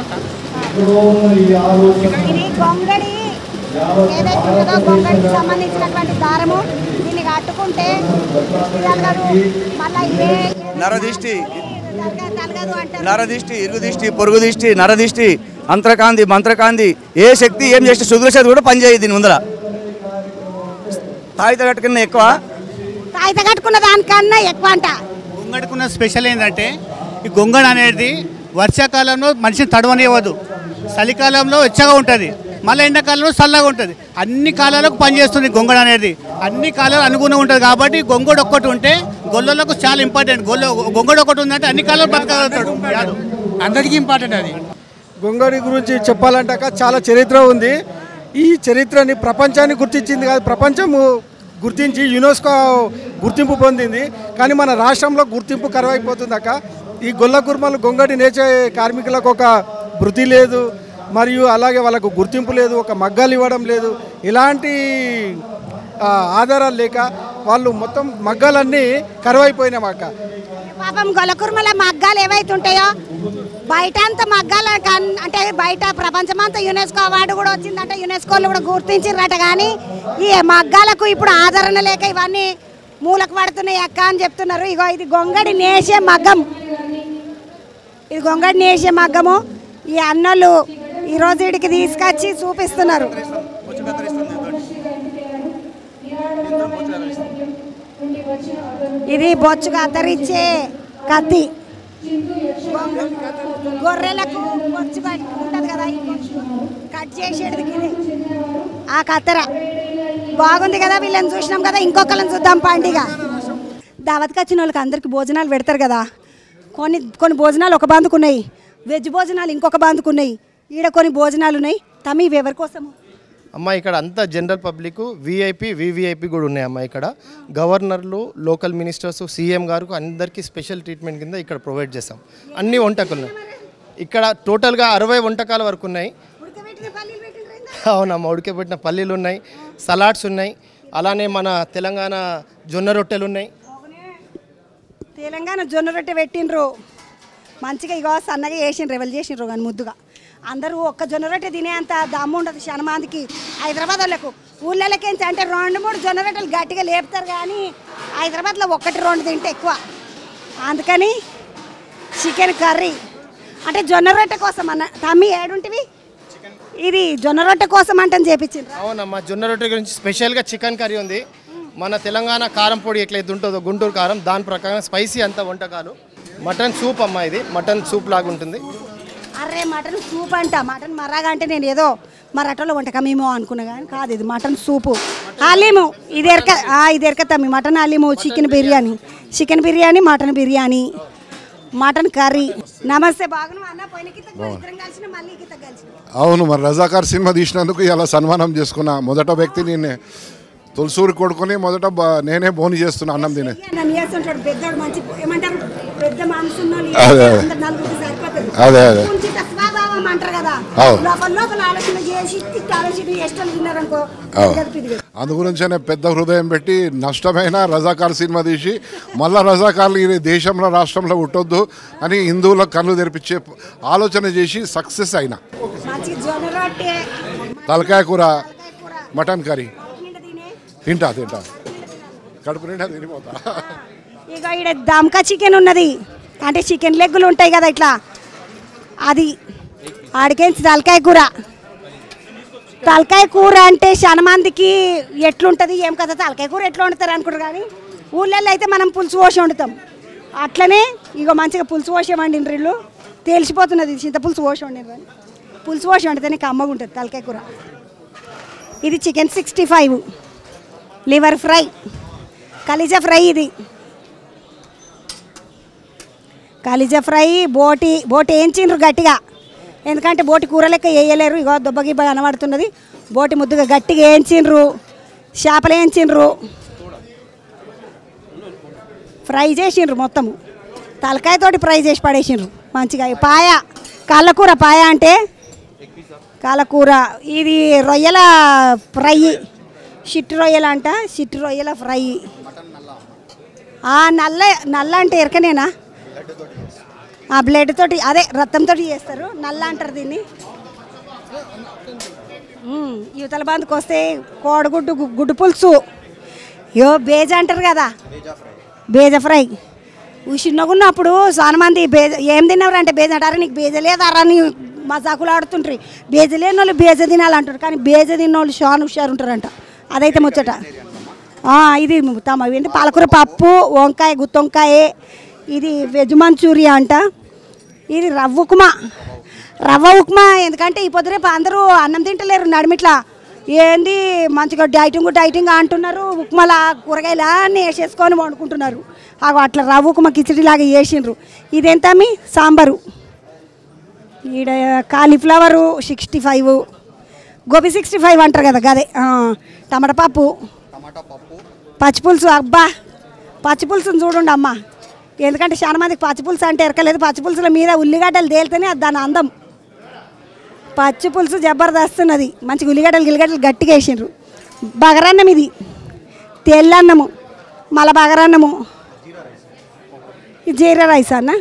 ఇది గొంగడి ఏదైతే ఉంటుందో గొంగడికి సంబంధించినటువంటి దారము దీన్ని కట్టుకుంటే తలగదు మళ్ళీ ఏ నరదిష్టి తలగదు అంటారు నరదిష్టి ఇరుగుదిష్టి పొరుగు దిష్టి నరదిష్టి అంతరకాంతి మంత్రకాంతి ఏ శక్తి ఏం చేస్తే సుదృశక్తి కూడా పనిచేయదు దీని ముందర తాయిత కట్టుకున్న ఎక్కువ తాయిత కట్టుకున్న దానికన్నా ఎక్కువ అంట గొంగడుకున్న స్పెషల్ ఏంటంటే ఈ గొంగడ అనేది వర్షాకాలంలో మనిషిని తడవనివ్వదు చలికాలంలో వెచ్చగా ఉంటుంది మళ్ళీ ఎండాకాలంలో చల్లగా ఉంటుంది అన్ని కాలాలకు పనిచేస్తుంది గొంగడ అనేది అన్ని కాలాలు అనుగుణంగా ఉంటుంది కాబట్టి గొంగడు ఒక్కటి ఉంటే గొల్లలకు చాలా ఇంపార్టెంట్ గొల్ల గొంగడు ఒకటి ఉందంటే అన్ని కాలాలు బతకగలుగుతాడు యాదవ్. అందరికీ ఇంపార్టెంట్ అది గొంగడి గురించి చెప్పాలంటాక చాలా చరిత్ర ఉంది ఈ చరిత్రని ప్రపంచాన్ని గుర్తించింది కాదు ప్రపంచము గుర్తించి యునెస్కో గుర్తింపు పొందింది కానీ మన రాష్ట్రంలో గుర్తింపు కరువైపోతుంది అక్క ఈ గొల్ల కుర్మలు గొంగడి నేచే కార్మికులకు ఒక వృత్తి లేదు మరియు అలాగే వాళ్ళకు గుర్తింపు లేదు ఒక మగ్గాలు ఇవ్వడం లేదు ఇలాంటి ఆ, ఆధారాలు లేక వాళ్ళు మొత్తం మగ్గాలన్నీ కరువైపోయినాం అక్క పాపం గొలకుర్మల మగ్గాలు ఏవైతే ఉంటాయో బయట అంతా మగ్గాల కన్- అంటే బయట ప్రపంచమంతా యునెస్కో అవార్డు కూడా వచ్చిందంటే యునెస్కోలు కూడా గుర్తించారట కానీ ఈ మగ్గాలకు ఇప్పుడు ఆదరణ లేక ఇవన్నీ మూలకు పడుతున్నాయి అక్క అని చెప్తున్నారు ఇగో ఇది గొంగడి నేసే మగ్గం ఇది గొంగడి నేసే మగ్గము ఈ అన్నోళ్ళు ఈరోజు వీడికి తీసుకొచ్చి చూపిస్తున్నారు ఇది బొచ్చు కత్తిరించే కత్తి గొర్రెలకు బొచ్చు కట్- ఉంటది కదా ఈ బొచ్చు. కట్ చేసేది ఇది ఆ కత్తెర బాగుంది కదా వీళ్ళని చూసినాం కదా ఇంకొకళ్ళని చూద్దాం పండుగ దావత్కి వచ్చిన వాళ్ళకి అందరికి భోజనాలు పెడతారు కదా కొన్ని కొన్ని భోజనాలు ఒక బాందుకు ఉన్నాయి వెజ్ భోజనాలు ఇంకొక బాందుకు ఉన్నాయి ఈడ కొన్ని భోజనాలు ఉన్నాయి తమ్మి ఇవి ఎవరి కోసము అమ్మ ఇక్కడ అంతా జనరల్ పబ్లిక్ విఐపి వివిఐపి కూడా ఉన్నాయి అమ్మ ఇక్కడ గవర్నర్లు లోకల్ మినిస్టర్స్ సీఎం గారికి అందరికీ స్పెషల్ ట్రీట్మెంట్ కింద ఇక్కడ ప్రొవైడ్ చేస్తాం అన్ని వంటకాలు ఉన్నాయి. ఇక్కడ టోటల్గా అరవై వంటకాల వరకు ఉన్నాయి అవునమ్మా ఉడకబెట్టిన పల్లీలు ఉన్నాయి సలాడ్స్ ఉన్నాయి అలానే మన తెలంగాణ జొన్న రొట్టెలు ఉన్నాయి తెలంగాణ జొన్న రొట్టె పెట్టిండ్రు మంచిగా ఇగో సన్నగా వేసిండ్రు ఎవరు చేసిండ్రు కానీ ముద్దుగా అందరూ ఒక్క జొన్న రొట్టె తినే అంత దమ్ము ఉండదు చాలా మందికి హైదరాబాద్ వాళ్ళకు ఊళ్ళలోకేంచి అంటే రెండు మూడు జొన్న రొట్టెలు గట్టిగా లేపుతారు కానీ హైదరాబాద్లో ఒక్కటి రెండు తింటే ఎక్కువ అందుకని చికెన్ కర్రీ అంటే జొన్న రొట్టె కోసం అన్న తమ్మి ఏడుంటివి ఇది జొన్న రొట్టె కోసం అంటని చేపించిండ్రు అవునమ్మా జొన్న రొట్టె గురించి స్పెషల్గా చికెన్ కర్రీ ఉంది మన తెలంగాణ కారం పొడి ఎట్లయితే ఉంటుందో గుంటూరు కారం దాని ప్రకారం స్పైసీ అంత వంటకాలు మటన్ సూప్ అమ్మా ఇది మటన్ సూప్ లాగా ఉంటుంది అరే మటన్ సూప్ అంట మటన్ మరాగా అంటే నేను ఏదో మరాఠోలో వంటకమేమో అనుకున్నా కానీ కాదు ఇది మటన్ సూపు హలీము ఇది ఎరక ఆ, ఇది ఎరక తమ్మి mutton haleem chicken biryani chicken biryani mutton biryani mutton curry namaste బాగును అన్న పోయిన కింద ఇద్దరం కలిసిన మళ్ళీ కింద కలిసిన అవును మరి రజాకార్ సినిమా తీసినందుకు ఇలా సన్మానం చేసుకున్నా మొదట వ్యక్తి నేనే తులసూరి కొడుకుని మొదట బ- నేనే బోని చేస్తున్నా అన్నం తినే నన్ను చేస్తుంటాడు పెద్దోడు మంచి ఏమంటారు పెద్ద మనసు ఉన్న వాళ్ళు అదే, అదే. అందరు నలుగురికి సరిపోతుంది అదే, అదే. కొంచెం స్వభావం అంటారు కదా అవును. లోపల లోపల ఆలోచన చేసి తిట్టి ఆలోచన ఎష్టలు తిన్నారనుకో అవును. గదిపిది అందు గురించే పెద్ద హృదయం పెట్టి నష్టమైన రజాకార్ సినిమా తీసి మళ్ళా రజాకార్లు ఈ దేశంలో రాష్ట్రంలో పుట్టొద్దు అని హిందువులకు కళ్ళు తెరిపించే ఆలోచన చేసి సక్సెస్ అయినా మంచి జొన్న రొట్టె తలకాయ కూర మటన్ కర్రీ తింటా తింటా కడుపు నిండా తినిపోతా ఇక ఇక్కడ దమ్కా చికెన్ ఉన్నది అంటే చికెన్ లెగ్గులు ఉంటాయి కదా ఇట్లా అది ఆడికేంచి తలకాయ కూర తలకాయ కూర అంటే చాలా మందికి ఎట్లుంటుంది ఏం కదా తలకాయ కూర ఎట్లా వండుతారు అనుకుంటారు కానీ ఊళ్ళల్లో అయితే మనం పులుసు పోసి వండుతాం అట్లనే ఇక మంచిగా పులుసు పోసి వండిన ఇల్లు తెలిసిపోతున్నది చింత పులుసు పోసి వండినరు అని పులుసు పోసి వండితేనే కమ్మగా ఉంటుంది తలకాయ కూర ఇది chicken sixty five liver fry కలిజా ఫ్రై ఇది కలిజా ఫ్రై బోటి బోటి వేయించిండ్రు గట్టిగా ఎందుకంటే బోటి కూర లెక్క వేయలేరు ఇగో దుబ్బగిబ్బ కనబడుతున్నది బోటి ముద్దుగా గట్టిగా వేయించిండ్రు చేపలు వేయించిండ్రు ఫ్రై చేసిండ్రు మొత్తము తలకాయతోటి ఫ్రై చేసి పడేసిండ్రు మంచిగా ఈ పాయ కాళ్ళకూర పాయ అంటే కాళ్ళకూర ఇది రొయ్యల ఫ్రై చిట్టు రొయ్యల అంట చిట్టు రొయ్యల ఫ్రై ఆ నల్ల నల్ల అంటే ఎరకనేనా ఆ బ్లడ్ తోటి అదే రక్తంతో చేస్తారు నల్ల అంటారు దీన్ని మ్మ్. యువతల బందుకు వస్తే కోడిగుడ్డు గు- గుడ్డు పులుసు యో బేజ అంటారు కదా బేజ ఫ్రై ఈ చిన్నగా ఉన్నప్పుడు చాలా మంది బేజ ఏం తిన్నవారు అంటే బేజ అంటారు నీకు బేజ లేదారా అని మజాకులు ఆడుతుంటారు బేజ లేని వాళ్ళు బేజ తినాలంటారు కానీ బేజ తిన్న వాళ్ళు షాన్ హుషారు ఉంటారంట అదైతే ముచ్చట ఆ, ఇది తమ ఏంటి పాలకూర పప్పు వంకాయ గుత్తొంకాయ ఇది వెజ్ మంచూరియా అంట ఇది రవ్వ ఉప్మా రవ్వ ఉప్మా ఎందుకంటే ఈ పొద్దు రేపు అందరూ అన్నం తింటలేరు నడిమిట్లా ఏంది మంచిగా డైటింగ్ డైటింగ్ అంటున్నారు ఉప్మాలా కూరగాయలా అన్నీ వేసేసుకొని వండుకుంటున్నారు అగో అట్లా రవ్వ ఉప్మా కిచడిలాగా వేసిండ్రు ఇదెంత మీ సాంబారు ఈడ cauliflower sixty five gobi sixty five అంటారు కదా గదే ఆ, టమాటా పప్పు పచ్చిపులుసు అబ్బా పచ్చిపులుసుని చూడండి అమ్మ ఎందుకంటే చాలా మందికి పచ్చిపులుసు అంటే ఎరకలేదు పచ్చిపులుసుల మీద ఉల్లిగడ్డలు తేలితేనే అది దాని అందం పచ్చిపులుసు జబర్దస్తున్నది మంచిగా ఉల్లిగడ్డలు గిల్లిగడ్డలు గట్టిగా వేసిండ్రు బగరన్నం ఇది తెల్లన్నము మళ్ళా బగరన్నము ఇది జీరా రైస్ అన్న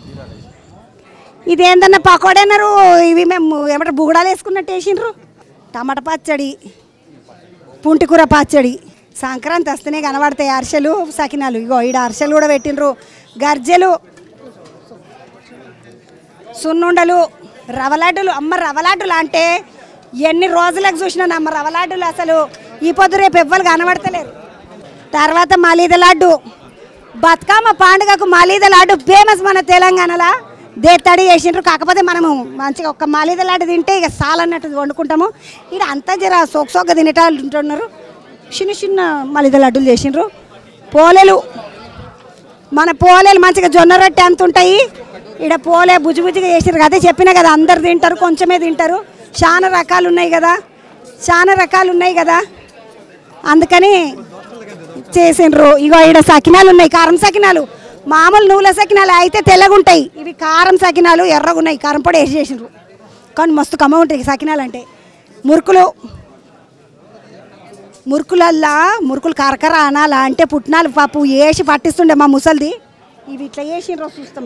ఇది ఏందన్నా పకోడన్నారు ఇవి మేము ఏమంటారు బుగడాలు వేసుకున్నట్టు వేసిండ్రు టమాటా పచ్చడి పుంటికూర పచ్చడి సంక్రాంతి వస్తేనే కనబడతాయి అరిసెలు సకినాలు ఇగో ఈడ అరిసెలు కూడా పెట్టిండ్రు గర్జెలు సున్నుండలు రవలాడ్డులు అమ్మ రవలాడ్డులు అంటే ఎన్ని రోజులకు చూసినాను అమ్మ రవలాడ్డులు అసలు ఈ పొద్దు రేపు ఎవ్వరు కనబడతలేరు తర్వాత మలీద లడ్డు బతుకమ్మ పండుగకు మలీద లడ్డు ఫేమస్ మన తెలంగాణలో దేత్తడి చేసిండ్రు కాకపోతే మనము మంచిగా ఒక మలీద లడ్డు తింటే ఇక సాలన్నట్టు వండుకుంటాము ఇక్కడ అంతా జర సోక్ సోగ్గా తినేటాళ్ళు ఉంటున్నారు చిన్న చిన్న మలీద లడ్డులు చేసిండ్రు పోలేలు మన పోలేలు మంచిగా జొన్న రొట్టె ఎంత ఉంటాయి ఇక్కడ పోలే బుజ్జి బుజ్జిగా చేసారు అదే చెప్పినా కదా అందరు తింటారు కొంచెమే తింటారు చాలా రకాలు ఉన్నాయి కదా చాలా రకాలు ఉన్నాయి కదా అందుకని చేసిండ్రు ఇగో ఈడ సకినాలు ఉన్నాయి కారం సకినాలు మామూలు నువ్వుల సకినాలు అయితే తెల్లగా ఉంటాయి ఇవి కారం సకినాలు ఎర్రగా ఉన్నాయి కారం పొడి వేసి చేసిండ్రు కానీ మస్తు కమ్మ ఉంటాయి ఈ సకినాలు అంటే మురుకులు మురుకులల్లా మురుకులు కరకర అనాలా అంటే పుట్నాలు పాపు వేసి పట్టిస్తుండే మా ముసలిది ఇవి ఇట్లా వేసిండ్రో చూస్తాం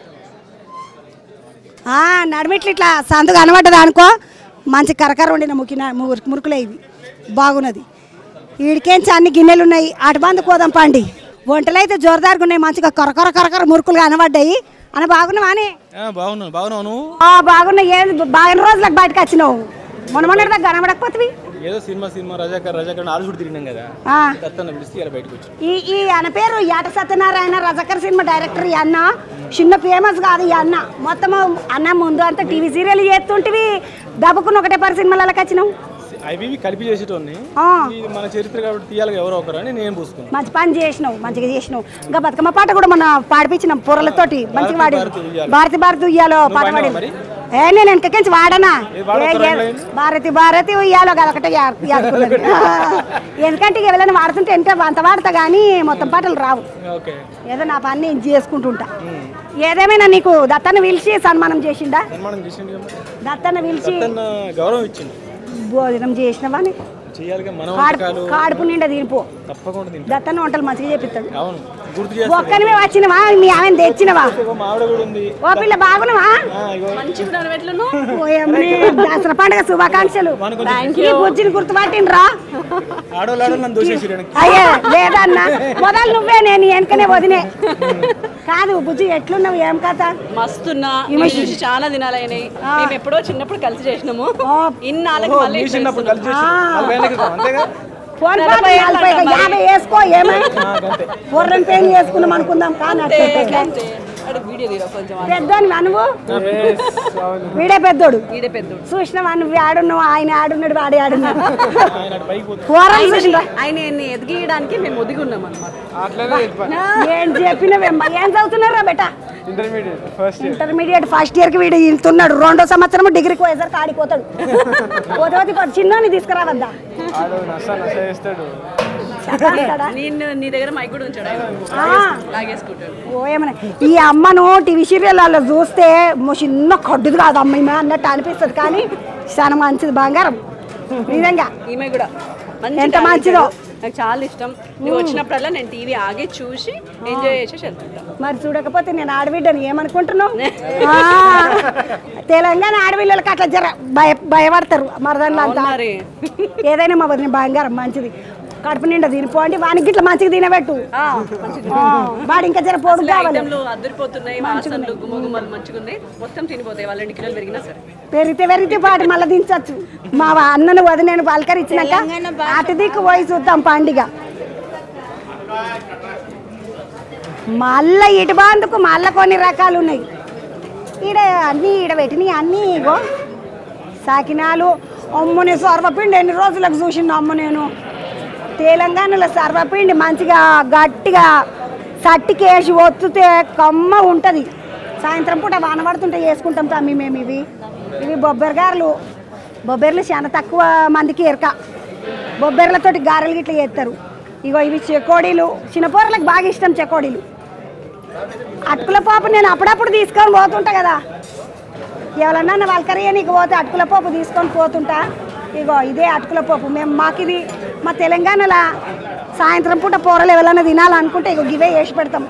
ఆ, నడిమిట్లు ఇట్లా సందు కనబడ్డది అనుకో మంచి కరకర ఉండిన ముకిన మురు- మురుకులే ఇవి బాగున్నది వీడికేంచి అన్ని గిన్నెలు ఉన్నాయి అటు బందు కోదాం పండి వంటలు అయితే జోరదారుగా ఉన్నాయి మంచిగా కరకర కరకర మురుకులు కనబడ్డాయి అని బాగున్నావా అని బాగున్నావు బాగున్నావు నువ్వు ఆ, బాగున్నాయి ఏది బాగా రోజులకు బయటకు వచ్చినావు మొన్న మొన్న దాకా కనబడకపోతే ఏదో సినిమా సినిమా రజాకర్ రజాకర్ ఆరు చూడు తిరిగినాం కదా ఆ. దత్తన్న పిలిస్తే ఇలా బయటకు వచ్చి ఈ ఈ అన్న పేరు యాట సత్యనారాయణ రజకర్ సినిమా డైరెక్టర్ ఈ అన్న చిన్న ఫేమస్ కాదు ఈ అన్న మొత్తం అన్న ముందు అంతా టీవీ సీరియల్ చేస్తుంటివి దబ్బుకున్న ఒకటే పరి సినిమాలకు వచ్చినావు అవి ఇవి కలిపి చేసేటోని ఆ. ఇది మన చరిత్ర కాబట్టి తీయాలి ఎవరో ఒకరు అని నేను పూసుకున్నాను మంచి పని చేసినావు మంచిగా చేసినావు ఇంకా బతుకమ్మ పాట కూడా మన పాడిపించినాం పొరలతోటి మంచిగా వాడి భారతి ఉయ్యాలో. భారతి భారతి ఉయ్యాలో నువ్వు పాట పాడినావా పాడి మరి? ఏ నేను వెనకకించి వాడనా ఏ వాడొద్దు ఏ- ఏ- రెండు లైన్లు? భారతి భారతి ఉయ్యాలో అదొకటే యా- యాదుకున్నది. ఎందుకంటే ఇక ఎవరైనా వాడుతుంటే ఎంత అంత వాడతా కానీ మొత్తం పాటలు రావు ఓకే ఏదో నా పని నేను చేసుకుంటుంటా ఏదేమైనా నీకు దత్తన్న పిలిచి సన్మానం చేసిండా సన్మానం చేసిండు కదా మరి. దత్తన్న పిలిచి దత్తన్న గౌరవం ఇచ్చిండు భోజనం చేసినవా అని చేయాలిగా మన కాడుపు వంటకాలు కాడుపు నిండా తినిపో తప్పకుండా తింటా దత్తన్న వంటలు మంచిగా చేపిస్తాడు అవును గుర్తు చేస్తా ఒక్కనివే వచ్చినవా మీ ఆమె తెచ్చినవా మా ఆవిడ కూడా ఉంది ఓ పిల్ల బాగున్నావా ఆ, ఇగో. ఓయమ్మని, దసరా పండుగ శుభాకాంక్షలు Thank ఈ బుజ్జిని గుర్తుపట్టినరా ఆడోళ్ళు ఆడోళ్ళు నన్ను దోషేసి అయ్యే లేదన్నా మొదలు నువ్వే నేను వెనకనే వదినే కాదు బుజ్జి ఎట్లున్నావు ఏం కథ మస్తున్నా ఈమె మీ చూసి చాలా దినాలైనాయి మేము ఎప్పుడో చిన్నప్పుడు కలిసి చేసినాము ఇన్నాళ్ళకి ఓ, మళ్ళీ మీ ఇట్లా చిన్నప్పుడు కలిసి చేస్తున్నాం. చేసి నలభై ఏళ్ళ క్రితం అంతేగా ఫోన్ నలభై పాటు ఏళ్ళు నలభై అంట యాభై మరి. వేసుకో ఏమై ఆ, గంతే పూర్వం పెయిన్ చేసుకున్నాం అనుకుందాం కానీ అంతే, అట్లా అంతే. అడు వీడియో తీరా కొంచెం పెద్దోని నువ్వు నా ఫేస్ వీడే పెద్దోడు వీడే పెద్దోడు చూసినావా నువ్వు ఆడున్నావు ఆయన ఆడున్నాడు వాడే ఆడున్నాడు ఆయన అటు పైకి పోతుంది పూర్వం చూసినా ఆయన ఎదిగియడానికి మేము ఒదిగి ఉన్నాం అనమాట అట్లనే చెప్పాను ఏం చెప్పినవేమ్మా ఏం చదువుతున్నారా బెట intermediate first year intermediate first year కి వీడు వెళ్తున్నాడు రెండో సంవత్సరం డిగ్రీకి పోయేసరికి ఆడిపోతాడు పోతే పోతే చిన్నోని తీసుకురావద్దా ఆడు నస నస చేస్తాడు నేను నీ దగ్గర మైక్ కూడా ఉంచాడు ఆయన. ఆ. లాగేసుకుంటాడు ఓ ఏమన్నా ఈ అమ్మను టీవీ సీరియల్లో చూస్తే మొ చిన్న కడ్డుది కాదు అమ్మ ఈమె అన్నట్టు అనిపిస్తుంది కానీ చాలా మంచిది బంగారం నిజంగా ఈమె కూడా మంచి ఎంత talent. మంచిదో. నాకు చాలా ఇష్టం నువ్వు వచ్చినప్పుడల్లా నేను టీవీ ఆగి చూసి ఎంజాయ్ చేసేసి వెళ్తుంటా మరి చూడకపోతే నేను ఆడబిడ్డను ఏమనుకుంటున్నావు ఆ, తెలంగాణ ఆడపిల్లలకి అట్లా జర భయ భయపడతారు మరదన్లు అంతా అవును మరి. ఏదైనా మా వదిన బంగారం మంచిది కడుపు నిండా తినిపోండి వానికి ఇట్లా మంచిగా తినబెట్టు ఆ, మంచిది. ఆ, వాడు ఇంకా జర పొడుగు అసలు కావాలి ఐటెంలు అద్దరిపోతున్నాయి వాసనలు గుమ్మగుమ్మలు మంచిగా ఉన్నాయి మొత్తం తినిపోతాయి వాళ్ళ రెండు కిలోలు పెరిగినా సరే పెరిగితే పెరిగితే పాటు మళ్ళీ దించచ్చు మా అన్నను వదిలేను పలకరించినాక అటు దిక్కు పోయి చూద్దాం పండుగ మళ్ళా ఇటు బాందుకు మళ్ళా కొన్ని రకాలు ఉన్నాయి ఈడ అన్నీ ఈడ పెట్టినాయి అన్నీ ఇగో సాకినాలు అమ్ముని సర్వపిండి ఎన్ని రోజులకు చూసిండు అమ్మ నేను తెలంగాణలో సర్వపిండి మంచిగా గట్టిగా సట్టికేసి ఒత్తుతే కమ్మ ఉంటుంది సాయంత్రం పూట వాన పడుతుంటే వేసుకుంటాం తమ్మి మేము ఇవి ఇవి బొబ్బెరగారలు బొబ్బెర్లు చాలా తక్కువ మందికి ఎరక బొబ్బెర్లతోటి గారెలు గిట్ల చేస్తారు ఇగో ఇవి చెకోడీలు చిన్నపోరలకు బాగా ఇష్టం చెకోడీలు అటుకుల పాపు నేను అప్పుడప్పుడు తీసుకొని పోతుంటా కదా ఎవరన్నా వాళ్ళకరియా నీకు పోతే అటుకుల పప్పు తీసుకొని పోతుంటా ఇగో ఇదే అటుకుల పప్పు మేము మాకు ఇది మా తెలంగాణలో సాయంత్రం పూట కూరలు ఎవరైనా తినాలనుకుంటే ఇగో ఇవే వేసి పెడతాం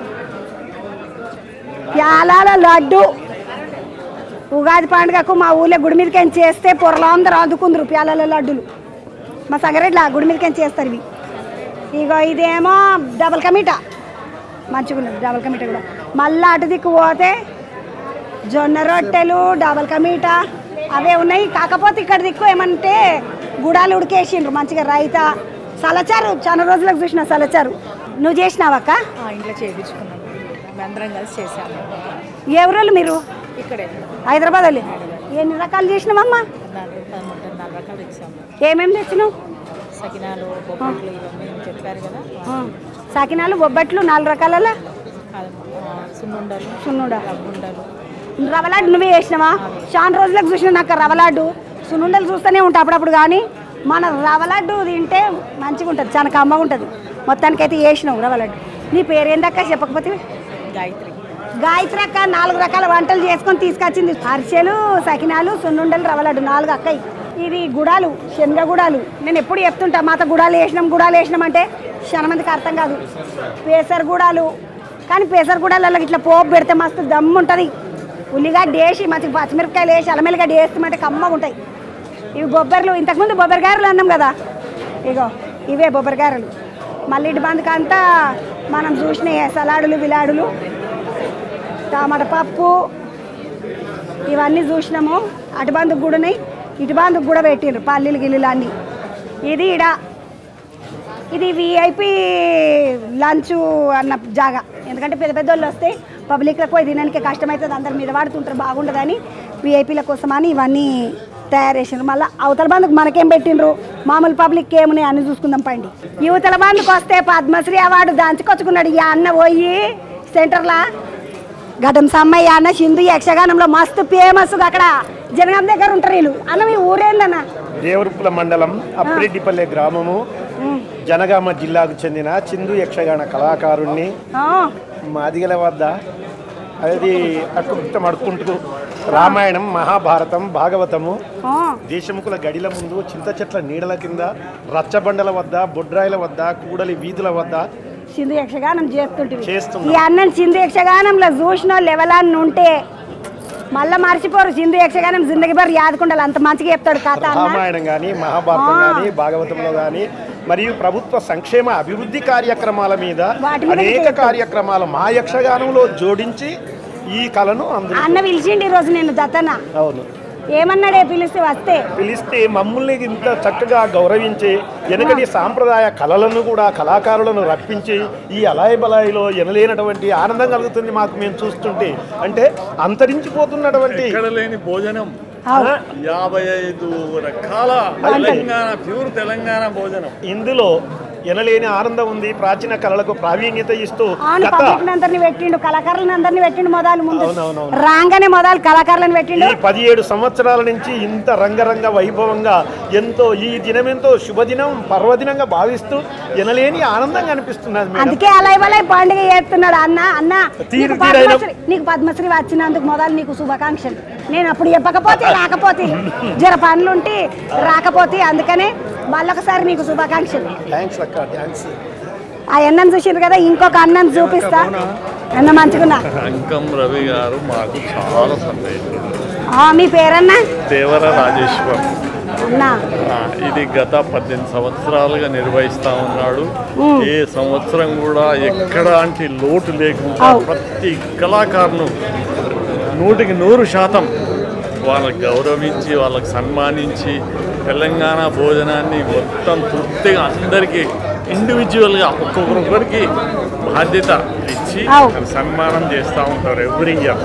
ప్యాలాల లడ్డు ఉగాది పండుగకు మా ఊళ్ళో గుడి మీదకి చేస్తే పొరలో అందరూ అందుకుందరు ప్యాలాల లడ్డులు మా సంగారెడ్డిలో గుడి మీదకి చేస్తారు ఇవి ఇగో ఇదేమో డబల్ కమీటా మంచిగా ఉన్నది డబల్ కమీటా కూడా మళ్ళీ అటు దిక్కు పోతే జొన్న రొట్టెలు డబల్ కమీటా అవే ఉన్నాయి కాకపోతే ఇక్కడ దిక్కు ఏమంటే గుడాలు ఉడికేసిండ్రు మంచిగా రైత సలచారు చాలా రోజులకు చూసిన సలచారు నువ్వు చేసినావక్క ఇంట్లో చేయించుకున్నాం మేమందరం కలిసి చేసాము ఎవరోళ్ళు మీరు ఇక్కడే హైదరాబాద్ వాళ్ళు ఎన్ని రకాలు చేసినావమ్మా నాలుగు పదమూడు నాలుగు రకాలు ఇచ్చాము ఏమేమి తెచ్చినావు సకినాలు బొబ్బట్లు ఇవన్నీ చెప్పారు కదా ఆ, సకినాలు బొబ్బట్లు నాలుగు రకాలలో సున్నుండలు సున్నుండ రవ్వుండలు రవలాడ్డు నువ్వే చేసినావా చాలా రోజులకు చూసిన నాకు రవలాడ్డు సున్నుండలు చూస్తూనే ఉంటా అప్పుడప్పుడు కానీ మన రవలడ్డు తింటే మంచిగా ఉంటుంది చాలా కమ్మగా ఉంటుంది మొత్తానికైతే చేసినావు రవలడ్డు నీ పేరేందక్క చెప్పకపోతే గాయత్రి గాయత్రి అక్క నాలుగు రకాల వంటలు చేసుకొని తీసుకొచ్చింది అరిసెలు సకినాలు సున్నుండలు రవలడ్డు నాలుగు అక్కయి ఇవి గుడాలు శనగ గుడాలు నేను ఎప్పుడు చెప్తుంటా మాత గుడాలు వేసినాం గుడాలు వేసినాం అంటే చాలా మందికి అర్థం కాదు పేసర్ గుడాలు కానీ పేసర్ గుడాలలో ఇట్లా పోపు పెడితే మస్తు దమ్ము ఉంటుంది ఉల్లిగడ్డ వేసి మంచిగా పచ్చిమిరపకాయలు వేసి అల్లమెల్లిగడ్డ వేస్తామంటే కమ్మగా ఉంటాయి ఇవి బొబ్బర్లు ఇంతకుముందు బొబ్బరి గారెలు అన్నాం కదా ఇగో ఇవే బొబ్బరి గారెలు మళ్ళీ ఇటు బందుకంతా మనం చూసిన సలాడులు విలాడులు టమాటా పప్పు ఇవన్నీ చూసినాము అటు బందుకు కూడా ఉన్నాయి ఇటు బందుకు కూడా పెట్టిండ్రు పల్లీలు గిల్లీలు అన్నీ ఇది ఇడ ఇది విఐపి లంచ్ అన్న జాగా ఎందుకంటే పెద్ద పెద్ద వాళ్ళు వస్తే పబ్లిక్లకు పోయి తినడానికి కష్టమవుతుంది అందరి మీద వాడుతుంటారు బాగుండదని విఐపీల కోసమని ఇవన్నీ తయారు చేసిండ్రు మళ్ళీ అవతల బంధుకు మనకేం పెట్టిండ్రు మామూలు పబ్లిక్ ఏమున్నాయి అన్ని చూసుకుందాం పండి యువతల బంధుకు వస్తే పద్మశ్రీ అవార్డు దంచుకొచ్చుకున్నాడు ఈ అన్న పోయి సెంటర్లా గతం సమ్మయ్య అన్న సింధు యక్షగానంలో మస్తు ఫేమస్ అక్కడ జనగం దగ్గర ఉంటారు వీళ్ళు అన్న మీ ఊరేందన్న దేవరుపుల మండలం అప్పిరెడ్డిపల్లె గ్రామము జనగామ జిల్లాకు చెందిన చిందు యక్షగాన కళాకారుణ్ణి ఆ, మాదిగల వద్ద అది అక్కుతం అడుక్కుంటూ రామాయణం మహాభారతం భాగవతము ఆ. దేశముకుల గడిల ముందు చింత చెట్ల నీడల కింద రచ్చబండల వద్ద బొడ్రాయిల వద్ద కూడలి వీధుల వద్ద సింధు యక్షగానం చేస్తుంటివి చేస్తున్నాం. ఈ అన్నం సింధు యక్షగానంలో చూసిన లెవెల్ ఉంటే మళ్ళా మర్చిపోరు సింధు యక్షగానం జిందగీ బారు యాదకుండాలి అంత మంచిగా చెప్తాడు కథ అన్న రామాయణం కానీ మహాభారతం ఆ. కానీ భాగవతంలో కానీ మరియు ప్రభుత్వ సంక్షేమ అభివృద్ధి కార్యక్రమాల మీద వాటి మీద అనేక చెప్తాడు. కార్యక్రమాలు మా యక్షగానంలో జోడించి ఈ కళను అందరూ అన్న పిలిచిండి ఈరోజు నేను దత్తన అవును ఏమన్నాడే పిలిస్తే వస్తే పిలిస్తే మమ్మల్ని ఇంత చక్కగా గౌరవించి వెనకటి సాంప్రదాయ కళలను కూడా కళాకారులను రప్పించి ఈ అలాయి బలాయిలో ఎనలేనటువంటి ఆనందం కలుగుతుంది మాకు మేము చూస్తుంటే అంటే అంతరించిపోతున్నటువంటి ఎక్కడ లేని భోజనం అవును. యాభై ఐదు రకాల తెలంగాణ ప్యూర్ తెలంగాణ భోజనం ఇందులో ఎనలేని ఆనందం ఉంది ప్రాచీన కళలకు ప్రావీణ్యత ఇస్తూ అవును గత పబ్లిక్ అందరిని పెట్టిండు కళాకారులను అందరిని పెట్టిండు మొదలు ముందు అవునవునవును. రాగానే మొదలు కళాకారులను పెట్టిండు ఈ పదిహేడు సంవత్సరాల నుంచి ఇంత రంగరంగ వైభవంగా ఎంతో ఈ దినమెంతో శుభదినం పర్వదినంగా భావిస్తూ ఎనలేని ఆనందంగా అనిపిస్తున్నది మేడం అందుకే అలాయ్ బలాయ్ పండుగ చేస్తున్నాడు అన్న అన్న తీరు నీకు తీరైన- పద్మశ్రీ నీకు పద్మశ్రీ వచ్చినందుకు మొదలు నీకు శుభాకాంక్షలు నేను అప్పుడు చెప్పకపోతే రాకపోతే జర పనులుంటే రాకపోతే అందుకనే మళ్ళొకసారి నీకు శుభాకాంక్షలు థ్యాంక్స్ అక్క థ్యాంక్స్ ఆ అన్నం చూసిండ్రు కదా ఇంకొక అన్నం చూపిస్తా అన్న మంచిగున్నా అంకం రవి గారు మాకు చాలా సందేశం ఆ, మీ పేరన్నా దేవర రాజేశ్వర్ అన్నా ఆ, ఇది గత పద్దెనిమిది సంవత్సరాలుగా నిర్వహిస్తా ఉన్నాడు ఉమ్. ఏ సంవత్సరం కూడా ఎక్కడాంటి లోటు లేకుండా అవు. ప్రతి కళాకారును నూటికి నూరు శాతం వాళ్ళకి గౌరవించి వాళ్ళకి సన్మానించి తెలంగాణ భోజనాన్ని మొత్తం తృప్తిగా అందరికీ ఇండివిజువల్గా ఒక్కొక్కరికి బాధ్యత ఇచ్చి అవు. సన్మానం చేస్తూ ఉంటారు ఎవ్రీ ఇయర్